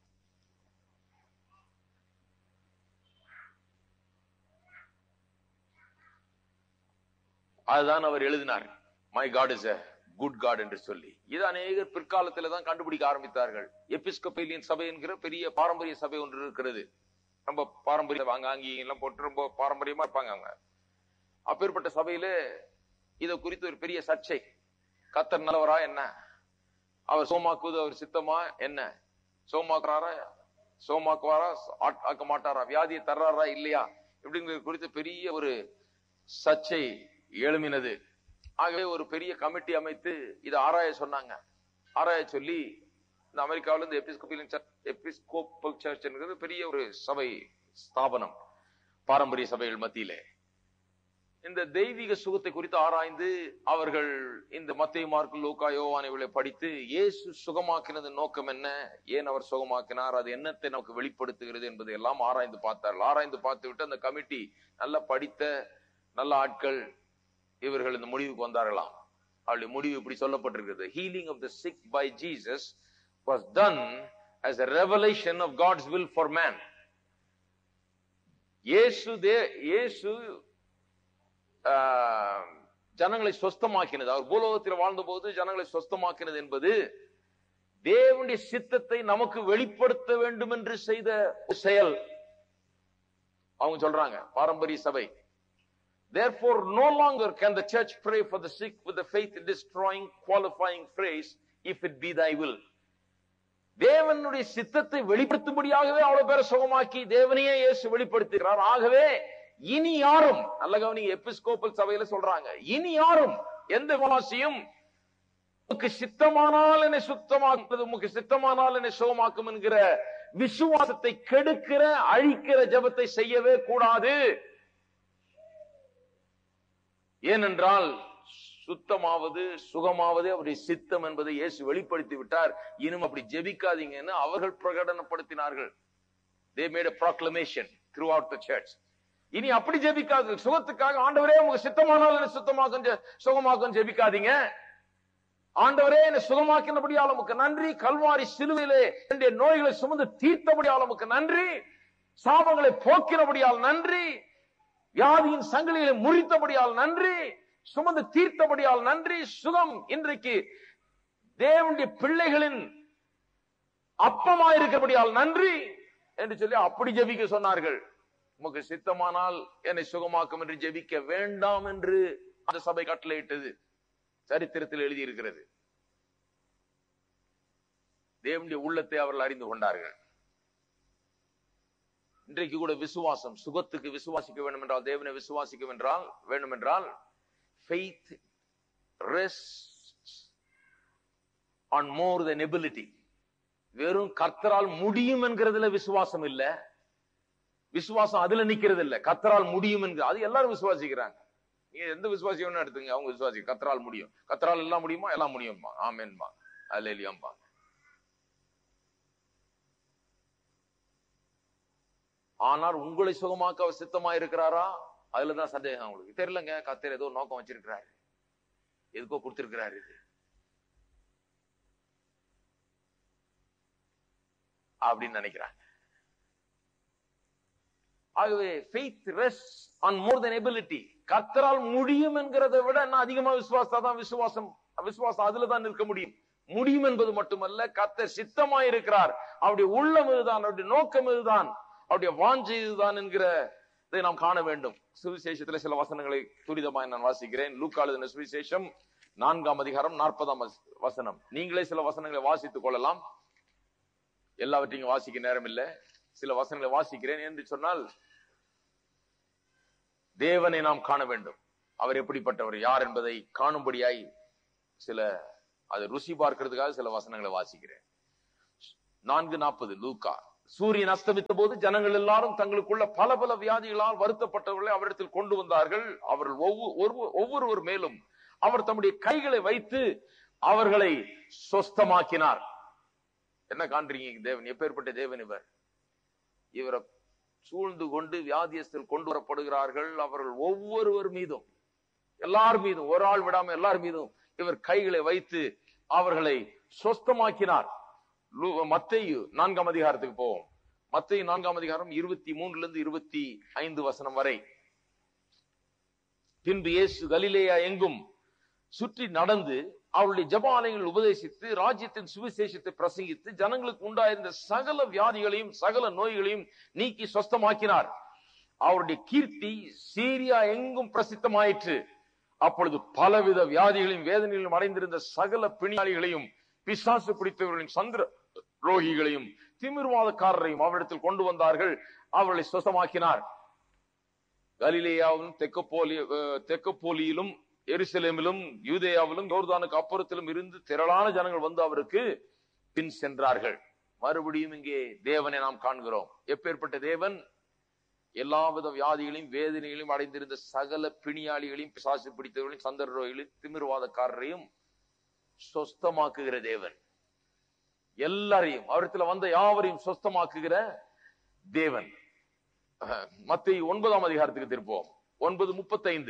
அதுதான் அவர் எழுதினார் my God is a good God என்று சொல்லி இது அநேகர் பிற்காலத்துல தான் கண்டுபிடிக்க ஆரம்பித்தார்கள் எபிஸ்கோபேலியன் சபை என்கிற பெரிய பாரம்பரிய சபை ஒன்று இருக்கிறது ரொம்ப பாரம்பரிய வாங்க அங்கி எல்லாம் போட்டு ரொம்ப பாரம்பரியமா இருப்பாங்க அவங்க அப்பேற்பட்ட சபையில இத குறித்து ஒரு பெரிய சர்ச்சை கத்தர் நல்லவரா என்ன அவர் சோமாக்குவது அவர் சித்தமா என்ன சோமாக்குறாரா சோமாக்குவாரா ஆட்- ஆக்க மாட்டாரா வியாதியை தர்றாரா இல்லையா இப்படிங்கிறது குறித்து பெரிய ஒரு சர்ச்சை எழுமினது ஆகவே ஒரு பெரிய கமிட்டி அமைத்து இதை ஆராய சொன்னாங்க ஆராய சொல்லி இந்த அமெரிக்காவில் இந்த எபிஸ்கோபியல் சர்ச் எபிஸ்கோப்பல் சர்ச்ங்கிறது பெரிய ஒரு சபை ஸ்தாபனம் பாரம்பரிய சபைகள் மத்தியிலே இந்த தெய்வீக சுகத்தை குறித்து ஆராய்ந்து அவர்கள் இந்த மத்திய மார்க்கு லூக்கா யோவான் இவளை படித்து இயேசு சுகமாக்கினது நோக்கம் என்ன ஏன் அவர் சுகமாக்கினார் அது என்னத்தை நமக்கு வெளிப்படுத்துகிறது என்பதை எல்லாம் ஆராய்ந்து பார்த்தார்கள் ஆராய்ந்து பார்த்து விட்டு அந்த கமிட்டி நல்ல படித்த நல்ல ஆட்கள் இவர்கள் இந்த முடிவுக்கு வந்தார்களாம் அவருடைய முடிவு இப்படி சொல்லப்பட்டிருக்கிறது healing of the sick by Jesus was done as a revelation of God's will for man. இயேசு தே இயேசு ஆஹ், ஜனங்களை சொஸ்தமாக்கினது அவர் பூலோகத்தில் வாழ்ந்தபோது ஜனங்களை சொஸ்தமாக்கினது என்பது தேவனுடைய சித்தத்தை நமக்கு வெளிப்படுத்த வேண்டும் என்று செய்த ஒரு செயல் அவங்க சொல்றாங்க பாரம்பரிய சபை Therefore, no longer can the church pray for the sick with the faith destroying, qualifying phrase, if it be thy will. தேவனுடைய சித்தத்தை வெளிப்படுத்தும்படியாகவே அவ்வளவு பேரை சுகமாக்கி தேவனையே இயேசு வெளிப்படுத்துகிறார் ஆகவே இனி யாரும் நல்ல கவனிங்க எபிஸ்கோப்பல் சபையில சொல்றாங்க இனி யாரும் எந்த விமர்சியும் உமக்கு சித்தமானால் என்னை சுத்தமாக்குறது உமக்கு சித்தமானால் என்னை சுகமாக்கும் என்கிற விசுவாசத்தை கெடுக்கிற அழிக்கிற ஜெபத்தை செய்யவே கூடாது ஏனென்றால் சுத்தமாவது சுகமாவது அவருடைய சித்தம் என்பதை இயேசு வெளிப்படுத்தி விட்டார் இன்னும் அப்படி ஜெபிக்காதீங்கன்னு அவர்கள் பிரகடனப்படுத்தினார்கள் they made a proclamation throughout the church இனி அப்படி ஜெபிக்காது சுகத்துக்காக ஆண்டவரே உங்க சித்தமானால் என்ன சுத்தமாக்கும் ஜெ- சுகமாக்கும் ஜெபிக்காதீங்க ஆண்டவரே என்னை சுகமாக்கினபடியால் உமக்கு நன்றி கல்வாரி சிலுவையிலே என்னுடைய நோய்களை சுமந்து தீர்த்தபடியால் உமக்கு நன்றி சாபங்களை போக்கினபடியால் நன்றி வியாதியின் சங்கிலிகளை முறித்தபடியால் நன்றி சுமந்து தீர்த்தபடியால் நன்றி சுகம் இன்றைக்கு தேவனுடைய பிள்ளைகளின் அப்பமாயிருக்கிறபடியால் நன்றி என்று சொல்லி அப்படி ஜெபிக்க சொன்னார்கள் உமக்கு சித்தமானால் என்னை சுகமாக்கும் என்று ஜெபிக்க வேண்டாம் என்று அந்த சபை கட்டளையிட்டது சரித்திரத்தில் எழுதியிருக்கிறது தேவனுடைய உள்ளத்தை அவர்கள் அறிந்து கொண்டார்கள் இன்றைக்கு கூட விசுவாசம் சுகத்துக்கு விசுவாசிக்க வேண்டும் என்றால் தேவனை விசுவாசிக்க என்றால் வேண்டும் என்றால் faith rests on more than ability வெறும் கர்த்தரால் முடியும் என்கிறதுல விசுவாசம் இல்ல விசுவாசம் அதுல நிக்கிறது இல்ல கர்த்தரால் முடியும் என்கிற அது எல்லாரும் விசுவாசிக்கிறாங்க நீங்க எந்த விசுவாசியம் எடுத்துங்க அவங்க விசுவாசி கர்த்தரால் முடியும் கர்த்தரால் எல்லாம் முடியுமா எல்லாம் முடியும்பா ஆமேன்பா அல்ல இல்லையாம்பா ஆனால் உங்களை சுகமாக்க அவர் சித்தமா இருக்கிறாரா அதுலதான் சந்தேகம் அவங்களுக்கு தெரியலங்க கத்தர் ஏதோ நோக்கம் வச்சிருக்கிறாரு எதுக்கோ கொடுத்திருக்கிறாரு இது அப்படின்னு நினைக்கிறாங்க ஆகவே faith rest on more than ability கத்தரால் முடியும் என்கிறதை விட என்ன அதிகமா விசுவாசம் தான் விசுவாசம் விசுவாசம் அதுல தான் நிற்க முடியும் முடியும் என்பது மட்டுமல்ல கத்தர் சித்தமா இருக்கிறார் அவருடைய உள்ளம் இதுதான் அவருடைய நோக்கம் இதுதான் அவருடைய வாஞ்சை இதுதான் என்கிற இதை நாம் காண வேண்டும் சுவிசேஷத்துல சில வசனங்களை துரிதமாய் நான் வாசிக்கிறேன் லூக்கா எழுதின சுவிசேஷம் நான்காம் அதிகாரம் நாற்பதாம் வச- வசனம் நீங்களே சில வசனங்களை வாசித்துக் கொள்ளலாம் எல்லாவற்றையும் வாசிக்க நேரம் இல்லை சில வசனங்களை வாசிக்கிறேன் என்று சொன்னால் தேவனை நாம் காண வேண்டும் அவர் எப்படிப்பட்டவர் யார் என்பதை காணும்படியாய் சில அதை ருசி பார்க்கிறதுக்காக சில வசனங்களை வாசிக்கிறேன் நான்கு நாற்பது லூக்கா சூரியன் அஸ்தமித்த போது ஜனங்கள் எல்லாரும் தங்களுக்குள்ள பல பல வியாதிகளால் வருத்தப்பட்டவர்களை அவரிடத்தில் கொண்டு வந்தார்கள் அவர்கள் ஒவ்வொரு ஒவ்வொரு- ஒவ்வொருவர் மேலும் அவர் தம்முடைய கைகளை வைத்து அவர்களை சொஸ்தமாக்கினார் என்ன காண்றீங்க தேவன் எப்பேற்பட்ட தேவன் இவர் இவரை சூழ்ந்து கொண்டு வியாதியஸ்தில் கொண்டு வரப்படுகிறார்கள் அவர்கள் ஒவ்வொருவர் மீதும் எல்லார் மீதும் ஒரு ஆள் விடாம எல்லார் மீதும் இவர் கைகளை வைத்து அவர்களை சொஸ்தமாக்கினார் லூ- மத்தேயு நான்காம் அதிகாரத்துக்கு போவோம் மத்தேயு நான்காம் அதிகாரம் இருபத்தி மூணுல இருந்து இருபத்தி ஐந்து வசனம் வரை பின்பு இயேசு கலிலேயா எங்கும் சுற்றி நடந்து அவருடைய ஜபாலயங்கள் உபதேசித்து ராஜ்யத்தின் சுவிசேஷத்தை பிரசங்கித்து ஜனங்களுக்கு உண்டாயிருந்த சகல வியாதிகளையும் சகல நோய்களையும் நீக்கி சொஸ்தமாக்கினார் அவருடைய கீர்த்தி சீரியா எங்கும் பிரசித்தமாயிற்று அப்பொழுது பலவித வியாதிகளையும் வேதனைகளையும் அடைந்திருந்த சகல பிணியாளிகளையும் பிசாசு பிடித்தவர்களின் சந்திர ரோகிகளையும் திமிர்வாதக்காரரையும் அவரிடத்தில் கொண்டு வந்தார்கள் அவர்களை சுத்தமாக்கினார் கலிலேயாவிலும் தெக்கப்போலி அஹ், தெக்கப்போலியிலும் எருசலேமிலும் யூதேயாவிலும் யோர்தானுக்கு அப்புறத்திலும் இருந்து திரளான ஜனங்கள் வந்து அவருக்கு பின் சென்றார்கள் மறுபடியும் இங்கே தேவனை நாம் காண்கிறோம் எப்பேற்பட்ட தேவன் எல்லாவித வியாதிகளையும் வேதனைகளையும் அடைந்திருந்த சகல பிணியாளிகளையும் பிசாசு பிடித்தவர்களையும் சந்தர ரோகிகளையும் திமிர்வாதக்காரரையும் சொஸ்தமாக்குகிற தேவன் எல்லாரையும் அவரிடத்துல வந்த யாவரையும் சொஸ்தமாக்குகிற தேவன் மத்திய ஒன்பதாம் அதிகாரத்துக்கு திருப்போம் ஒன்பது முப்பத்தைந்து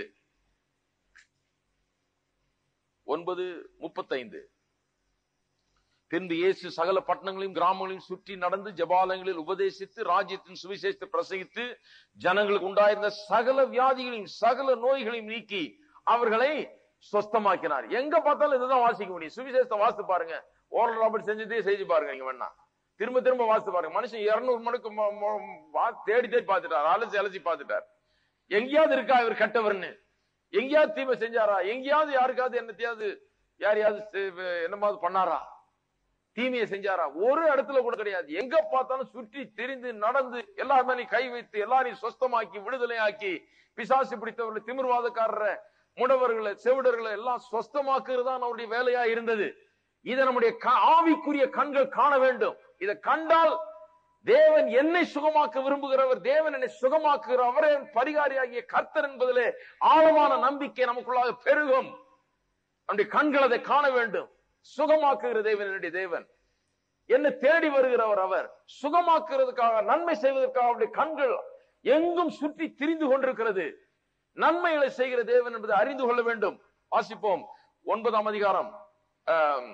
ஒன்பது முப்பத்தைந்து பின்பு இயேசு சகல பட்டணங்களையும் கிராமங்களையும் சுற்றி நடந்து ஜபாலயங்களில் உபதேசித்து ராஜ்யத்தின் சுவிசேஷத்தை பிரசங்கித்து ஜனங்களுக்கு உண்டாயிருந்த சகல வியாதிகளையும் சகல நோய்களையும் நீக்கி அவர்களை சொஸ்தமாக்கினார் எங்க பார்த்தாலும் இதுதான் வாசிக்க முடியும் சுவிசேஷத்தை வாசித்து பாருங்க ஓரல் ராபர்ட் செஞ்சதே செஞ்சு பாருங்க நீங்க வேணா திரும்ப திரும்ப வாசித்து பாருங்க மனுஷன் இருநூறு மணிக்கு ம- ம- வா- தேடி தேடி பார்த்துட்டார் அலசி அலசி பார்த்துட்டார் எங்கேயாவது இருக்கா இவர் கெட்டவர்னு எங்கேயாவது தீமை செஞ்சாரா எங்கேயாவது யாருக்காவது என்னத்தையாவது யாரையாவது செ- என்னமாவது பண்ணாரா தீமையை செஞ்சாரா ஒரு இடத்துல கூட கிடையாது எங்க பார்த்தாலும் சுற்றி திரிந்து நடந்து எல்லார் மேலையும் கை வைத்து எல்லாரையும் சொஸ்தமாக்கி விடுதலையாக்கி பிசாசு பிடித்தவர்களை திமிர்வாதக்காரரை முடவர்களை செவிடர்களை எல்லாம் சொஸ்தமாக்குறது தான் அவருடைய வேலையா இருந்தது இதை நம்முடைய க- ஆவிக்குரிய கண்கள் காண வேண்டும் இதை கண்டால் தேவன் என்னை சுகமாக்க விரும்புகிறவர் தேவன் என்னை சுகமாக்குகிற அவரே என் பரிகாரியாகிய கர்த்தர் என்பதிலே ஆழமான நம்பிக்கை நமக்குள்ளாக பெருகும் நம்முடைய கண்கள் அதை காண வேண்டும் சுகமாக்குகிற தேவன் என்னுடைய தேவன் என்னை தேடி வருகிறவர் அவர் சுகமாக்குறதுக்காக நன்மை செய்வதற்காக அவருடைய கண்கள் எங்கும் சுற்றி திரிந்து கொண்டிருக்கிறது நன்மைகளை செய்கிற தேவன் என்பதை அறிந்து கொள்ள வேண்டும் வாசிப்போம் ஒன்பதாம் அதிகாரம் ஆம்,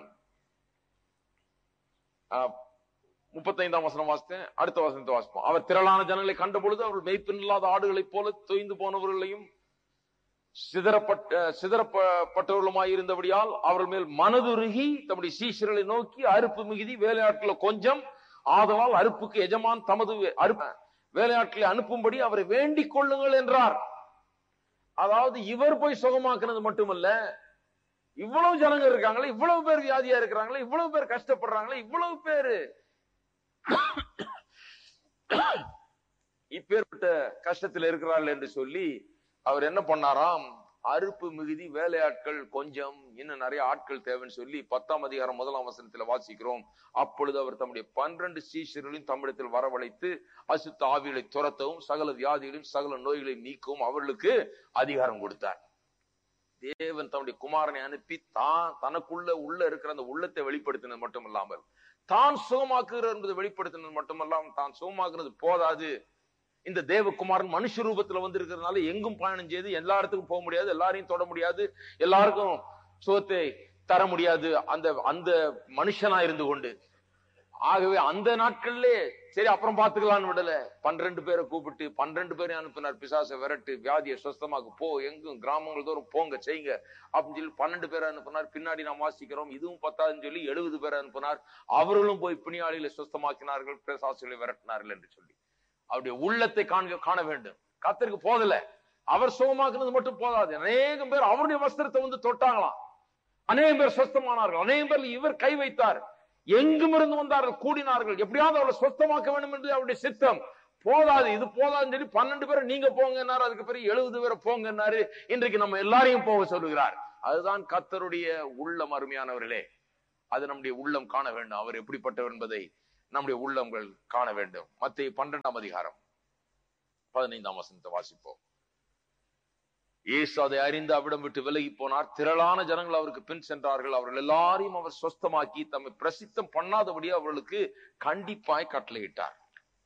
ஆ, முப்பத்தைந்தாம் வசனம் வாசித்தேன் அடுத்த வசனத்தை வாசிப்போம் அவர் திரளான ஜனங்களை கண்ட பொழுது அவர்கள் மெய்ப்பின் இல்லாத ஆடுகளைப் போல தொய்ந்து போனவர்களையும் சிதறப்பட்ட சிதறப்பட்டவர்களுமாய் இருந்தபடியால் அவர்கள் மேல் மனதுருகி தம்முடைய சீஷர்களை நோக்கி அறுப்பு மிகுதி வேலையாட்களை கொஞ்சம் ஆதலால் அறுப்புக்கு எஜமான் தமது வே- அறுப்பு வேலையாட்களை அனுப்பும்படி அவரை வேண்டிக் கொள்ளுங்கள் என்றார் அதாவது இவர் போய் சுகமாக்குனது மட்டுமல்ல இவ்வளவு ஜனங்க இருக்காங்களே இவ்வளவு பேர் வியாதியா இருக்கிறாங்களே இவ்வளவு பேர் கஷ்டப்படுறாங்களே இவ்வளவு பேரு இப்பேற்பட்ட கஷ்டத்தில் இருக்கிறார்கள் என்று சொல்லி அவர் என்ன பண்ணாராம் அறுப்பு மிகுதி வேலையாட்கள் கொஞ்சம் இன்னும் நிறைய ஆட்கள் தேவைன்னு சொல்லி பத்தாம் அதிகாரம் முதலாம் வசனத்துல வாசிக்கிறோம் அப்பொழுது அவர் தம்முடைய பன்னிரண்டு சீஷர்களையும் தம்மிடத்தில் வரவழைத்து அசுத்த ஆவிகளை துரத்தவும் சகல வியாதிகளையும் சகல நோய்களையும் நீக்கவும் அவர்களுக்கு அதிகாரம் கொடுத்தார் தேவன் தன்னுடைய குமாரனை அனுப்பி தான் தனக்குள்ள உள்ள இருக்கிற அந்த உள்ளத்தை வெளிப்படுத்தினது மட்டும் இல்லாமல் தான் சுகமாக்குகிறார் என்பதை வெளிப்படுத்தினது மட்டுமல்லாமல் தான் சுகமாக்குறது போதாது இந்த தேவகுமாரன் மனுஷ ரூபத்துல வந்திருக்கிறதுனால எங்கும் பயணம் செய்து எல்லா இடத்துக்கும் போக முடியாது எல்லாரையும் தொட முடியாது எல்லாருக்கும் சுகத்தை தர முடியாது அந்த அந்த மனுஷனா இருந்து கொண்டு ஆகவே அந்த நாட்கள்லே சரி அப்புறம் பாத்துக்கலாம்னு விடல பன்னிரண்டு பேரை கூப்பிட்டு பன்னிரண்டு பேரையும் அனுப்பினார் பிசாசை விரட்டு வியாதியை சுஸ்தமாக்கு போ எங்கும் கிராமங்கள் தோறும் போங்க செய்யுங்க அப்படின்னு சொல்லி பன்னெண்டு பேரை அனுப்பினார் பின்னாடி நாம் வாசிக்கிறோம் இதுவும் பத்தாதுன்னு சொல்லி எழுபது பேரை அனுப்பினார் அவர்களும் போய் பிணியாளிகளை சுஸ்தமாக்கினார்கள் பிசாசுகளை விரட்டினார்கள் என்று சொல்லி அவருடைய உள்ளத்தை காண்க காண வேண்டும் கத்தருக்கு போதல அவர் சுகமாக்குனது மட்டும் போதாது அநேகம் பேர் அவருடைய வஸ்திரத்தை வந்து தொட்டாங்களாம் அநேகம் பேர் சொஸ்தமானார்கள் அநேகம் பேர் இவர் கை வைத்தார் எங்கும் இருந்து வந்தார்கள் கூடினார்கள் எப்படியாவது அவளை சொஸ்தமாக்க வேண்டும் என்று அவருடைய சித்தம் போதாது இது போதாதுன்னு சொல்லி பன்னெண்டு பேரை நீங்க போங்கன்னாரு அதுக்கு பிறகு எழுபது பேரை போங்கன்னாரு இன்றைக்கு நம்ம எல்லாரையும் போக சொல்லுகிறார் அதுதான் கத்தருடைய உள்ளம் அருமையானவர்களே அது நம்முடைய உள்ளம் காண வேண்டும் அவர் எப்படிப்பட்டவர் என்பதை நம்முடைய உள்ளங்கள் காண வேண்டும் மத்திய பன்னெண்டாம் அதிகாரம் பதினைந்தாம் வசனத்தை வாசிப்போம் இயேசு அதை அறிந்து அவிடம் விட்டு விலகி போனார் திரளான ஜனங்கள் அவருக்கு பின் சென்றார்கள் அவர்கள் எல்லாரையும் அவர் சொஸ்தமாக்கி தம்மை பிரசித்தம் பண்ணாதபடி அவர்களுக்கு கண்டிப்பாய் கட்டளையிட்டார்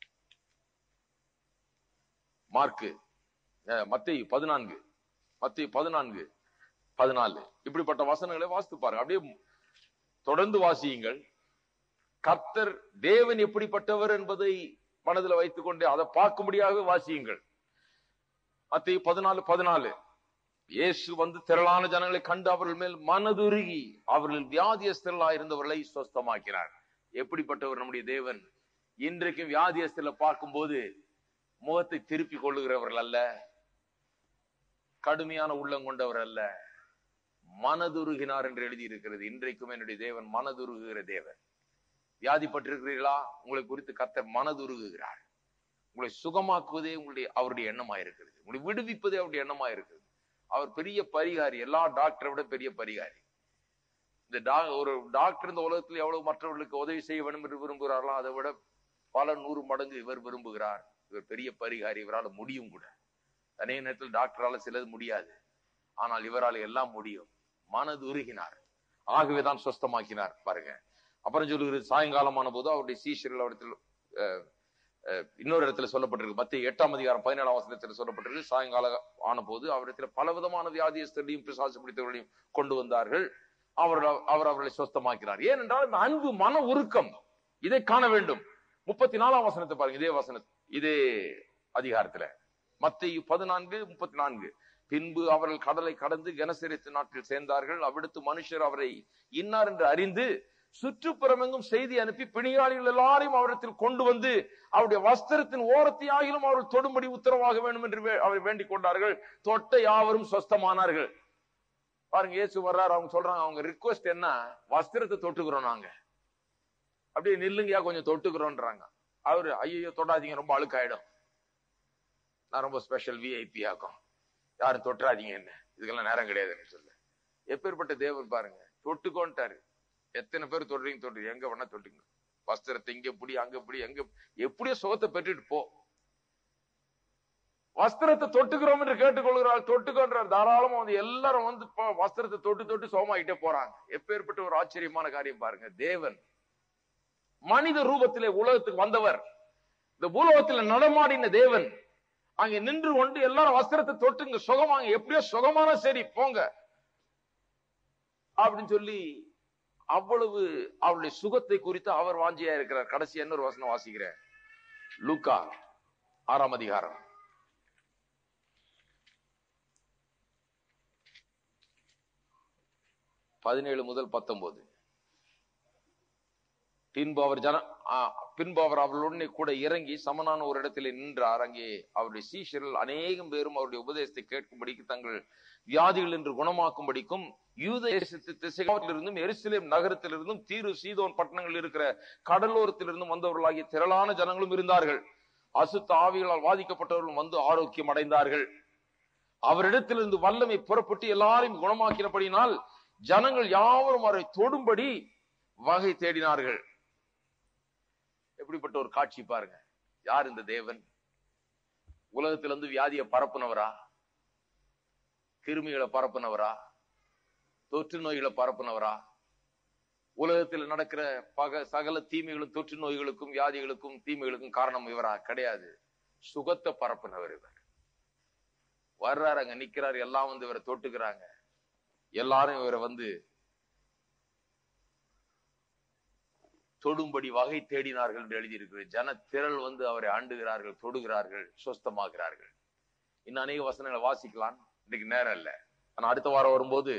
மார்க்கு மத்திய பதினான்கு மத்திய பதினான்கு பதினாலு இப்படிப்பட்ட வசனங்களை வாசித்து பாருங்க அப்படியே தொடர்ந்து வாசியுங்கள் கர்த்தர் தேவன் எப்படிப்பட்டவர் என்பதை மனதில் வைத்துக் கொண்டு அதை பார்க்கும்படியாக வாசியுங்கள் மத்திய பதினாலு பதினாலு இயேசு வந்து திரளான ஜனங்களை கண்டு அவர்கள் மேல் மனதுருகி அவர்கள் வியாதியஸ்தர்களா இருந்தவர்களை சொஸ்தமாக்கினார் எப்படிப்பட்டவர் நம்முடைய தேவன் இன்றைக்கும் வியாதியஸ்தல பார்க்கும்போது முகத்தை திருப்பி கொள்ளுகிறவர்கள் அல்ல கடுமையான உள்ளம் கொண்டவர் அல்ல மனதுருகினார் என்று எழுதியிருக்கிறது இன்றைக்கும் என்னுடைய தேவன் மனதுருகுகிற தேவன் வியாதிப்பட்டிருக்கிறீர்களா உங்களை குறித்து கத்தர் மனதுருகுகிறார் உங்களை சுகமாக்குவதே உங்களுடைய அவருடைய எண்ணமா இருக்கிறது உங்களை விடுவிப்பதே அவருடைய எண்ணமா இருக்கிறது அவர் பெரிய பரிகாரி எல்லா டாக்டரை விட பெரிய பரிகாரி இந்த டா ஒரு டாக்டர் இந்த உலகத்தில் எவ்வளவு மற்றவர்களுக்கு உதவி செய்ய வேண்டும் என்று விரும்புகிறார்களோ அதை விட பல நூறு மடங்கு இவர் விரும்புகிறார் இவர் பெரிய பரிகாரி இவரால் முடியும் கூட அதே நேரத்தில் டாக்டரால சிலது முடியாது ஆனால் இவரால் எல்லாம் முடியும் மனது உருகினார் ஆகவேதான் சொஸ்தமாக்கினார் பாருங்க அப்புறம் சொல்லுகிறது சாயங்காலமான போது அவருடைய சீஷர்கள் அவரத்தில் இன்னொரு இடத்துல சொல்லப்பட்டிருக்கு மத்திய எட்டாம் அதிகாரம் பதினேழாம் வசனத்தில் சொல்லப்பட்டிருக்கு சாயங்காலம் ஆன போது அவரிடத்தில் பல விதமான வியாதியஸ்தர்களையும் பிசாசு பிடித்தவர்களையும் கொண்டு வந்தார்கள் அவர் அவர் அவர்களை சொஸ்தமாக்கிறார் ஏனென்றால் இந்த அன்பு மன உருக்கம் இதை காண வேண்டும் முப்பத்தி நாலாம் வசனத்தை பாருங்க இதே வசன இதே அதிகாரத்துல மத்திய பதினான்கு முப்பத்தி நான்கு பின்பு அவர்கள் கடலை கடந்து கனசரித்து நாட்டில் சேர்ந்தார்கள் அவிடுத்து மனுஷர் அவரை இன்னார் என்று அறிந்து சுற்றுப்புறமெங்கும் செய்தி அனுப்பி பிணியாளிகள் எல்லாரையும் அவரிடத்தில் கொண்டு வந்து அவருடைய வஸ்திரத்தின் ஓரத்தை ஆகிலும் அவர்கள் தொடும்படி உத்தரவாக வேண்டும் என்று அவர் வேண்டிக் கொண்டார்கள் தொட்ட யாவரும் சொஸ்தமானார்கள் பாருங்க இயேசு வர்றாரு அவங்க சொல்றாங்க அவங்க ரிக்வஸ்ட் என்ன வஸ்திரத்தை தொட்டுக்கிறோம் நாங்க அப்படியே நில்லுங்கயா கொஞ்சம் தொட்டுக்கிறோன்றாங்க அவரு ஐயோ தொடாதீங்க ரொம்ப அழுக்காயிடும் நான் ரொம்ப ஸ்பெஷல் விஐபி ஆக்கும் யாரும் தொட்டுறாதீங்க என்ன இதுக்கெல்லாம் நேரம் கிடையாதுன்னு சொல்லு எப்பேற்பட்ட தேவன் பாருங்க தொட்டுக்கோன்ட்டாரு எத்தனை பேர் தொடுறீங்க தொட்டு எங்க வேணா தொட்டுங்க வஸ்திரத்தை இங்க பிடி அங்க பிடி எங்க எப்படியோ சுகத்தை பெற்றுட்டு போ வஸ்திரத்தை தொட்டுக்கிறோம் என்று கேட்டுக்கொள்கிறாள் தொட்டுக்கொன்றார் தாராளமா வந்து எல்லாரும் வந்து வஸ்திரத்தை தொட்டு தொட்டு சோமாயிட்டே போறாங்க எப்பேற்பட்ட ஒரு ஆச்சரியமான காரியம் பாருங்க தேவன் மனித ரூபத்திலே உலகத்துக்கு வந்தவர் இந்த பூலோகத்துல நடமாடின தேவன் அங்க நின்று கொண்டு எல்லாரும் வஸ்திரத்தை தொட்டுங்க சுகமாங்க எப்படியோ சுகமான சரி போங்க அப்படின்னு சொல்லி அவ்வளவு அவருடைய சுகத்தை குறித்து அவர் வாஞ்சியா இருக்கிறார் கடைசி இன்னொரு வசனம் வாசிக்கிறேன் லூக்கா ஆறாம் அதிகாரம் பதினேழு முதல் பத்தொன்பது பின்பு அவர் ஜன பின்பு அவர் அவர்களுடனே கூட இறங்கி சமனான ஒரு இடத்தில் நின்றார் அங்கே அவருடைய சீஷர்கள் அநேகம் பேரும் அவருடைய உபதேசத்தை கேட்கும்படிக்கு தங்கள் வியாதிகள் என்று குணமாக்கும்படிக்கும் யூத திசையிலிருந்தும் எருசலேம் நகரத்திலிருந்தும் தீரு சீதோன் பட்டணங்கள் இருக்கிற கடலோரத்திலிருந்தும் வந்தவர்களாகிய திரளான ஜனங்களும் இருந்தார்கள் அசுத்த ஆவிகளால் பாதிக்கப்பட்டவர்களும் வந்து ஆரோக்கியம் அடைந்தார்கள் அவரிடத்திலிருந்து வல்லமை புறப்பட்டு எல்லாரையும் குணமாக்கினபடினால் ஜனங்கள் யாவரும் அவரை தொடும்படி வகை தேடினார்கள் எப்படிப்பட்ட ஒரு காட்சி பாருங்க யார் இந்த தேவன் உலகத்திலிருந்து வியாதியை பரப்புனவரா கிருமிகளை பரப்புனவரா தொற்று நோய்களை பரப்புனவரா உலகத்தில் நடக்கிற பக சகல தீமைகளும் தொற்று நோய்களுக்கும் வியாதிகளுக்கும் தீமைகளுக்கும் காரணம் இவரா கிடையாது சுகத்தை பரப்புனவர் இவர் வர்றாரு அங்க நிக்கிறாரு எல்லாம் வந்து இவரை தொட்டுக்கிறாங்க எல்லாரும் இவரை வந்து தொடும்படி வகை தேடினார்கள் என்று எழுதியிருக்கிறது ஜன திரள் வந்து அவரை ஆண்டுகிறார்கள் தொடுகிறார்கள் சொஸ்தமாகிறார்கள் இன்னும் அநேக வசனங்களை வாசிக்கலாம் இன்னைக்கு நேரம் இல்ல ஆனா அடுத்த வாரம் வரும்போது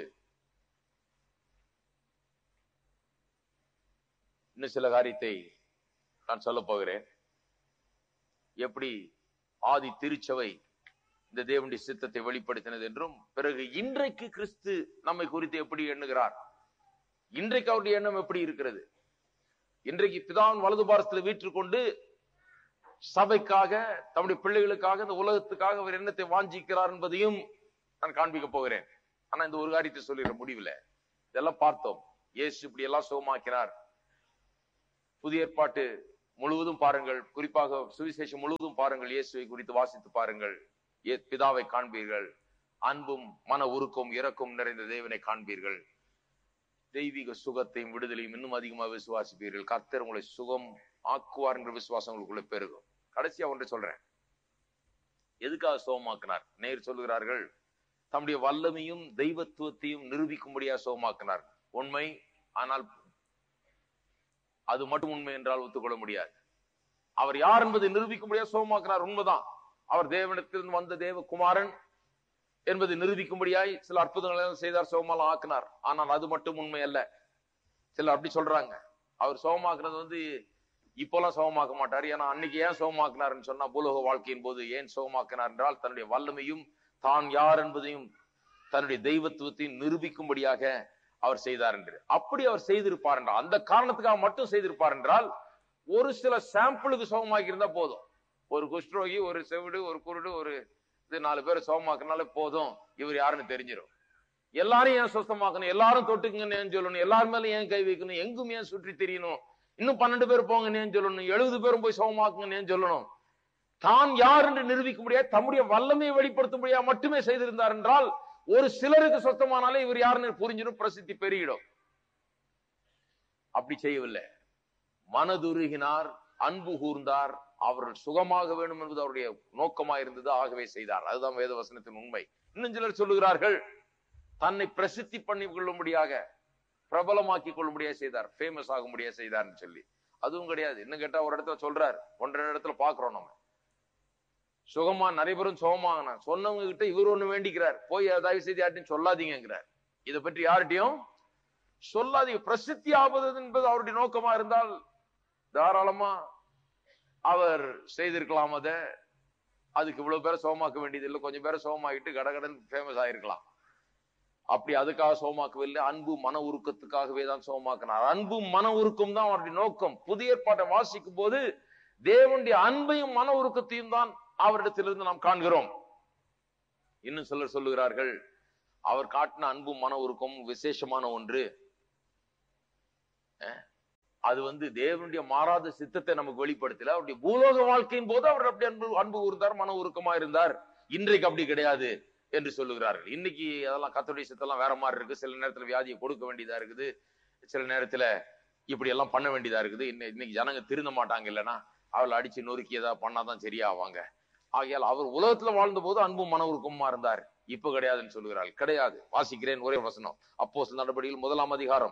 இன்னும் சில காரியத்தை நான் சொல்ல போகிறேன் எப்படி ஆதி திருச்சபை இந்த தேவனுடைய சித்தத்தை வெளிப்படுத்தினது என்றும் பிறகு இன்றைக்கு கிறிஸ்து நம்மை குறித்து எப்படி எண்ணுகிறார் இன்றைக்கு அவருடைய எண்ணம் எப்படி இருக்கிறது இன்றைக்கு பிதாவின் வலது பாரத்தில் வீற்றுக்கொண்டு சபைக்காக தம்முடைய பிள்ளைகளுக்காக இந்த உலகத்துக்காக அவர் எண்ணத்தை வாஞ்சிக்கிறார் என்பதையும் நான் காண்பிக்க போகிறேன் ஆனா இந்த ஒரு காரியத்தை சொல்லிடுற முடிவுல இதெல்லாம் பார்த்தோம் இயேசு இப்படி எல்லாம் சுகமாக்கினார் புதிய ஏற்பாட்டு முழுவதும் பாருங்கள் குறிப்பாக சுவிசேஷம் முழுவதும் பாருங்கள் இயேசுவை குறித்து வாசித்து பாருங்கள் ஏ- பிதாவை காண்பீர்கள் அன்பும் மன உருக்கம் இரக்கம் நிறைந்த தேவனை காண்பீர்கள் தெய்வீக சுகத்தையும் விடுதலையும் இன்னும் அதிகமாக விசுவாசிப்பீர்கள் கர்த்தர் உங்களை சுகம் ஆக்குவார் என்ற விசுவாசம் உங்களுக்குள்ள பெருகும் கடைசியா ஒன்றை சொல்றேன் எதுக்காக சுகமாக்கினார் நேர் சொல்லுகிறார்கள் தம்முடைய வல்லமையும் தெய்வத்துவத்தையும் நிரூபிக்கும்படியா சுகமாக்கினார் உண்மை ஆனால் அது மட்டும் உண்மை என்றால் ஒத்துக்கொள்ள முடியாது அவர் யார் என்பதை நிரூபிக்கும்படியா சுகமாக்கினார் உண்மைதான் அவர் தேவனிடத்திலிருந்து வந்த தேவகுமாரன் என்பதை நிரூபிக்கும்படியாய் சில அற்புதங்களை எல்லாம் செய்தார் சோமாலாம் ஆக்கினார் ஆனால் அது மட்டும் உண்மை அல்ல சிலர் அப்படி சொல்றாங்க அவர் சோமாக்குறது வந்து இப்போலாம் சோகமாக்க மாட்டார் ஏன்னா அன்னைக்கு ஏன் சோகமாக்கினார்னு சொன்னா பூலோக வாழ்க்கையின் போது ஏன் சோகமாக்கினார் என்றால் தன்னுடைய வல்லமையும் தான் யார் என்பதையும் தன்னுடைய தெய்வத்துவத்தையும் நிரூபிக்கும்படியாக அவர் செய்தார் என்று அப்படி அவர் செய்திருப்பார் என்றால் அந்த காரணத்துக்காக மட்டும் செய்திருப்பார் என்றால் ஒரு சில சாம்பிளுக்கு சோகமாக்கி இருந்தா போதும் ஒரு குஷ்டரோகி ஒரு செவிடு ஒரு குருடு ஒரு இது நாலு பேர் சோகமாக்குனாலே போதும் இவர் யாருன்னு தெரிஞ்சிடும் எல்லாரும் ஏன் சுத்தமாக்கணும் எல்லாரும் தொட்டுக்குங்கன்னு ஏன் சொல்லணும் எல்லாரும் மேல ஏன் கை வைக்கணும் எங்கும் ஏன் சுற்றி தெரியணும் இன்னும் பன்னெண்டு பேர் போங்கன்னு ஏன் சொல்லணும் எழுபது பேரும் போய் சோகமாக்குங்கன்னு ஏன் சொல்லணும் தான் யார் என்று நிரூபிக்க முடியாது தம்முடைய வல்லமையை வெளிப்படுத்த முடியாது மட்டுமே செய்திருந்தார் என்றால் ஒரு சிலருக்கு சொத்தமானாலே இவர் யாருன்னு புரிஞ்சிடும் பிரசித்தி பெருகிடும் அப்படி செய்யவில்லை மனதுருகினார் அன்பு கூர்ந்தார் அவர்கள் சுகமாக வேண்டும் என்பது அவருடைய நோக்கமா இருந்தது ஆகவே செய்தார் அதுதான் வேத வசனத்தின் உண்மை இன்னும் சிலர் சொல்லுகிறார்கள் தன்னை பிரசித்தி பண்ணி கொள்ளும்படியாக பிரபலமாக்கி கொள்ளும்படியா செய்தார் ஃபேமஸ் ஆகும்படியா செய்தார்னு சொல்லி அதுவும் கிடையாது இன்னும் கேட்டா ஒரு இடத்துல சொல்றார் ஒன்றரை இடத்துல பாக்குறோம் நம்ம சுகமா நிறைய பேரும் சுகமாகனா சொன்னவங்க கிட்ட இவர் ஒண்ணு வேண்டிக்கிறார் போய் தயவு செய்து யார்ட்டையும் சொல்லாதீங்கிறார் இதை பற்றி யார்கிட்டயும் சொல்லாதீங்க பிரசித்தி ஆவது என்பது அவருடைய நோக்கமா இருந்தால் தாராளமா அவர் செய்திருக்கலாம் அத அதுக்கு இவ்வளவு பேரை சோமாக்க வேண்டியது இல்லை கொஞ்சம் பேரை சோமாக்கிட்டு கடகடன் ஃபேமஸ் ஆயிருக்கலாம் அப்படி அதுக்காக சோமாக்கவில்லை அன்பு மன உருக்கத்துக்காகவே தான் சோமாக்கினார் அன்பு மன உருக்கம் தான் அவருடைய நோக்கம் புதிய ஏற்பாட்டை வாசிக்கும் போது தேவனுடைய அன்பையும் மன உருக்கத்தையும் தான் அவரிடத்திலிருந்து நாம் காண்கிறோம் இன்னும் சிலர் சொல்லுகிறார்கள் அவர் காட்டின அன்பும் மன உருக்கமும் விசேஷமான ஒன்று அஹ், அது வந்து தேவனுடைய மாறாத சித்தத்தை நமக்கு வெளிப்படுத்தல அவருடைய பூலோக வாழ்க்கையின் போது அவர் அப்படி அன்பு அன்பு கூர்ந்தார் மன உருக்கமா இருந்தார் இன்றைக்கு அப்படி கிடையாது என்று சொல்லுகிறார்கள் இன்னைக்கு அதெல்லாம் கத்தோடைய சித்தெல்லாம் வேற மாதிரி இருக்கு சில நேரத்துல வியாதியை கொடுக்க வேண்டியதா இருக்குது சில நேரத்துல இப்படி எல்லாம் பண்ண வேண்டியதா இருக்குது இன்னை- இன்னைக்கு ஜனங்க திருந்த மாட்டாங்க இல்லைன்னா அவளை அடிச்சு நொறுக்கி ஏதாவது பண்ணாதான் சரியாவாங்க ஆகையால் அவர் உலகத்துல வாழ்ந்த போது அன்பும் மன உருக்கமா இருந்தார் இப்ப கிடையாதுன்னு சொல்லுகிறாள் கிடையாது வாசிக்கிறேன் ஒரே வசனம் அப்போ நடவடிக்கையில் முதலாம் அதிகாரம்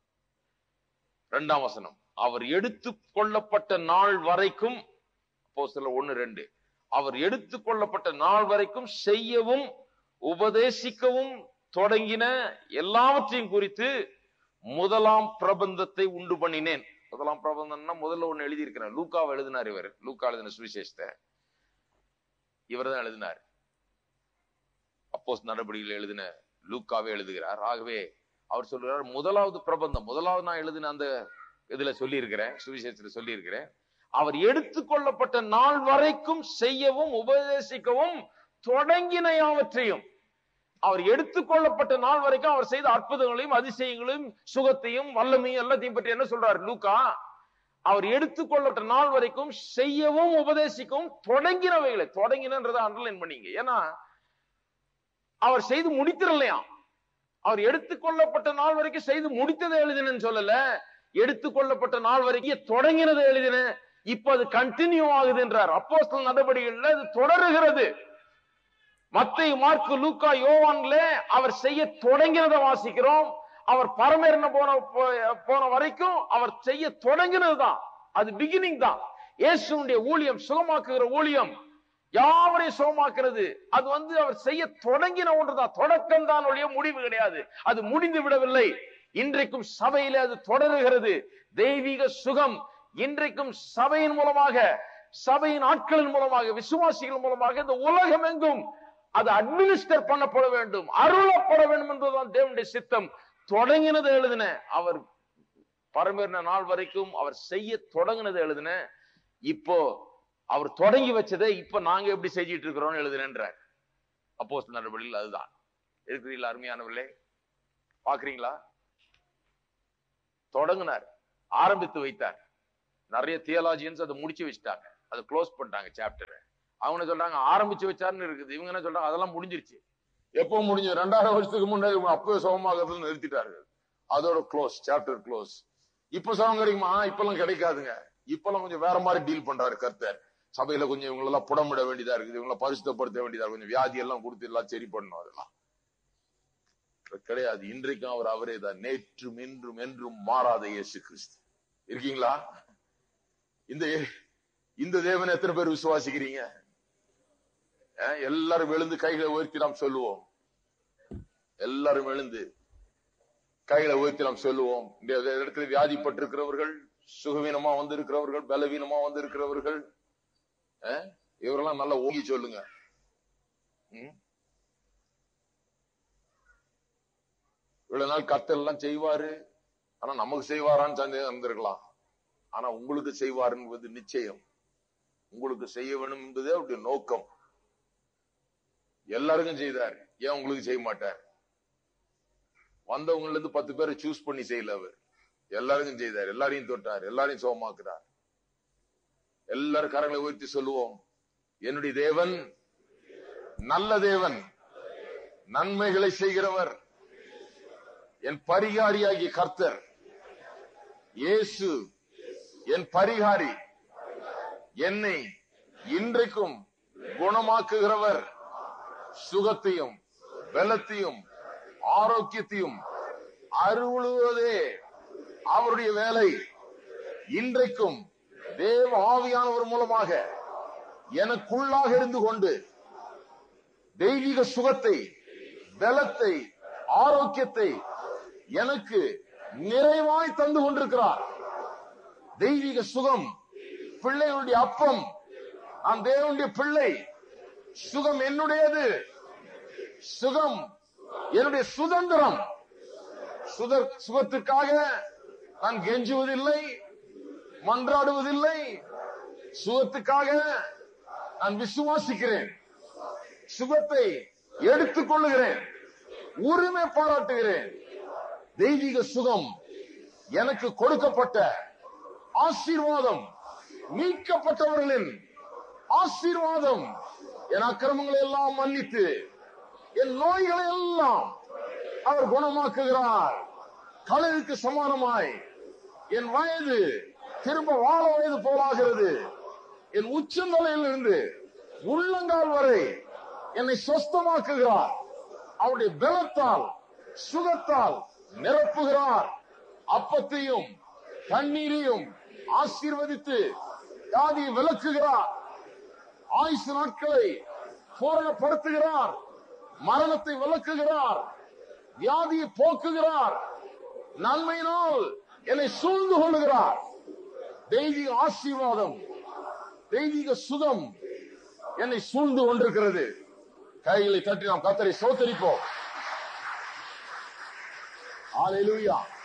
இரண்டாம் வசனம் அவர் எடுத்து கொள்ளப்பட்ட நாள் வரைக்கும் அப்போ சில ஒண்ணு ரெண்டு அவர் எடுத்து கொள்ளப்பட்ட நாள் வரைக்கும் செய்யவும் உபதேசிக்கவும் தொடங்கின எல்லாவற்றையும் குறித்து முதலாம் பிரபந்தத்தை உண்டு பண்ணினேன் முதலாம் பிரபந்தம்னா முதல்ல ஒண்ணு எழுதியிருக்கிறேன் லூக்காவை எழுதினார் இவர் லூக்கா எழுதின சுவிசேஷத்தை இவர் தான் எழுதினார் அப்போஸ் நடவடிக்கையில் எழுதின லூக்காவே எழுதுகிறார் ஆகவே அவர் சொல்றார் முதலாவது பிரபந்தம் முதலாவது நான் எழுதின அந்த இதுல சொல்லி இருக்கிறேன் சுவிசேஷத்துல சொல்லி இருக்கிறேன் அவர் எடுத்துக்கொள்ளப்பட்ட நாள் வரைக்கும் செய்யவும் உபதேசிக்கவும் தொடங்கின யாவற்றையும் அவர் எடுத்துக்கொள்ளப்பட்ட நாள் வரைக்கும் அவர் செய்த அற்புதங்களையும் அதிசயங்களையும் சுகத்தையும் வல்லமையும் எல்லாத்தையும் பற்றி என்ன சொல்றார் லூக்கா அவர் எடுத்துக்கொள்ளப்பட்ட நாள் வரைக்கும் செய்யவும் உபதேசிக்கவும் தொடங்கினவைகளை தொடங்கினன்றதை அண்டர்லைன் பண்ணீங்க ஏன்னா அவர் செய்து முடித்திரலையாம் அவர் எடுத்துக்கொள்ளப்பட்ட நாள் வரைக்கும் செய்து முடித்ததை எழுதினு சொல்லல எடுத்துக்கொள்ளப்பட்ட நாள் வரைக்கும் தொடங்கினதை எழுதின இப்ப அது கண்டினியூ ஆகுது என்றார் அப்போஸ்தலர் நடவடிக்கைகள்ல இது தொடருகிறது மத்தை மார்க்கு லூக்கா யோவான்ல அவர் செய்ய தொடங்கினதை வாசிக்கிறோம் அவர் பரமேறின போன போ- போன வரைக்கும் அவர் செய்ய தொடங்கினது தான் அது பிகினிங் தான் இயேசுனுடைய ஊழியம் சுகமாக்குகிற ஊழியம் யாவரையும் சுகமாக்குறது அது வந்து அவர் செய்ய தொடங்கின ஒன்றுதான் தொடக்கம் தான் ஒழிய முடிவு கிடையாது அது முடிந்து விடவில்லை இன்றைக்கும் சபையிலே அது தொடருகிறது தெய்வீக சுகம் இன்றைக்கும் சபையின் மூலமாக சபையின் ஆட்களின் மூலமாக விசுவாசிகள் மூலமாக இந்த உலகம் எங்கும் அது அட்மினிஸ்டர் பண்ணப்பட வேண்டும் அருளப்பட வேண்டும் என்பதுதான் தேவனுடைய சித்தம் தொடங்கினது எழுதின அவர் பரமேறின நாள் வரைக்கும் அவர் செய்ய தொடங்கினது எழுதின இப்போ அவர் தொடங்கி வச்சதை இப்ப நாங்க எப்படி செஞ்சிட்டு இருக்கிறோம்னு எழுதினன்றார் அப்போ நடவடிக்கையில் அதுதான் இருக்கிறீங்களா அருமையானவர்களே பாக்குறீங்களா தொடங்கினார் ஆரம்பித்து வைத்தார் நிறைய தியலாஜியன்ஸ் அதை முடிச்சு வச்சுட்டாங்க அதை க்ளோஸ் பண்ணிட்டாங்க சாப்டர் அவங்க என்ன சொல்றாங்க ஆரம்பிச்சு வச்சாருன்னு இருக்குது இவங்க என்ன சொல்றாங்க அதெல்லாம் முடிஞ்சிருச்சு எப்போ முடிஞ்சு ரெண்டாயிரம் வருஷத்துக்கு முன்னாடி அப்பவே சுகமாகிறதுல நிறுத்திட்டார்கள் அதோட க்ளோஸ் சாப்டர் க்ளோஸ் இப்ப சுகம் கிடைக்குமா இப்பெல்லாம் கிடைக்காதுங்க இப்பெல்லாம் கொஞ்சம் வேற மாதிரி டீல் பண்றாரு கர்த்தர் சபையில கொஞ்சம் இவங்க எல்லாம் புடமிட வேண்டியதா இருக்குது இவங்களை பரிசுத்தப்படுத்த வேண்டியதா இருக்கு. கொஞ்சம் வியாதி எல்லாம் கொடுத்து எல்லாம் சரி பண்ணணும் அதெல்லாம் கிடையாது இன்றைக்கும் அவர் அவரே தான் நேற்றும் இன்றும் என்றும் மாறாத இயேசு கிறிஸ்து இருக்கீங்களா இந்த இந்த தேவன் எத்தனை பேர் விசுவாசிக்கிறீங்க அஹ், எல்லாரும் எழுந்து கைகளை உயர்த்தி நாம் சொல்லுவோம் எல்லாரும் எழுந்து கைகளை உயர்த்தி நாம் சொல்லுவோம் இந்த இடத்துல வியாதிப்பட்டிருக்கிறவர்கள் சுகவீனமா வந்திருக்கிறவர்கள் பலவீனமா வந்திருக்கிறவர்கள் அஹ், இவரெல்லாம் நல்லா ஓங்கி சொல்லுங்க ம்? இவ்வளவு நாள் கத்தல் எல்லாம் செய்வாரு ஆனா நமக்கு செய்வாரான்னு சந்தேகம் இருந்திருக்கலாம் ஆனா உங்களுக்கு செய்வார் என்பது நிச்சயம் உங்களுக்கு செய்ய வேணும் என்பதே அவருடைய நோக்கம் எல்லாருக்கும் செய்தார் ஏன் உங்களுக்கு செய்ய மாட்டார் வந்தவங்கல இருந்து பத்து பேரை சூஸ் பண்ணி செய்யல அவர் எல்லாருக்கும் செய்தார் எல்லாரையும் தொட்டார் எல்லாரையும் சோமாக்குறார் எல்லாரும் கரங்களை உயர்த்தி சொல்லுவோம் என்னுடைய தேவன் நல்ல தேவன் நன்மைகளை செய்கிறவர் என் பரிகாரியாகிய கர்த்தர் இயேசு என் பரிகாரி என்னை இன்றைக்கும் குணமாக்குகிறவர் சுகத்தையும் பலத்தையும் ஆரோக்கியத்தையும் அருளுவதே அவருடைய வேலை இன்றைக்கும் தேவ ஆவியானவர் மூலமாக எனக்குள்ளாக இருந்து கொண்டு தெய்வீக சுகத்தை பலத்தை ஆரோக்கியத்தை எனக்கு நிறைவாய் தந்து கொண்டிருக்கிறார் தெய்வீக சுகம் பிள்ளைகளுடைய அப்பம் நான் தேவனுடைய பிள்ளை சுகம் என்னுடையது சுகம் என்னுடைய சுதந்திரம் சுதர் சுகத்திற்காக நான் கெஞ்சுவதில்லை மன்றாடுவதில்லை சுகத்துக்காக நான் விசுவாசிக்கிறேன் சுகத்தை எடுத்துக் கொள்ளுகிறேன் உரிமை பாராட்டுகிறேன் தெய்வீக சுகம் எனக்கு கொடுக்கப்பட்ட ஆசீர்வாதம் நீக்கப்பட்டவர்களின் ஆசீர்வாதம் என் அக்கிரமங்களை எல்லாம் மன்னித்து என் நோய்களை எல்லாம் அவர் குணமாக்குகிறார் கழுகுக்கு சமானமாய் என் வயது திரும்ப வாழ வயது போலாகிறது என் உச்சந்தலையில் இருந்து உள்ளங்கால் வரை என்னை சொஸ்தமாக்குகிறார் அவருடைய பலத்தால் சுகத்தால் நிரப்புகிறார் அப்பத்தையும் தண்ணீரையும் ஆசீர்வதித்து வியாதியை விளக்குகிறார் ஆயுசு நாட்களை பூரணப்படுத்துகிறார் மரணத்தை விளக்குகிறார் வியாதியை போக்குகிறார் நன்மையினால் என்னை சூழ்ந்து கொள்ளுகிறார் தெய்வீக ஆசீர்வாதம் தெய்வீக சுகம் என்னை சூழ்ந்து கொண்டிருக்கிறது கைகளை தட்டி நாம் கத்தரை சோத்தரிப்போம் Hallelujah.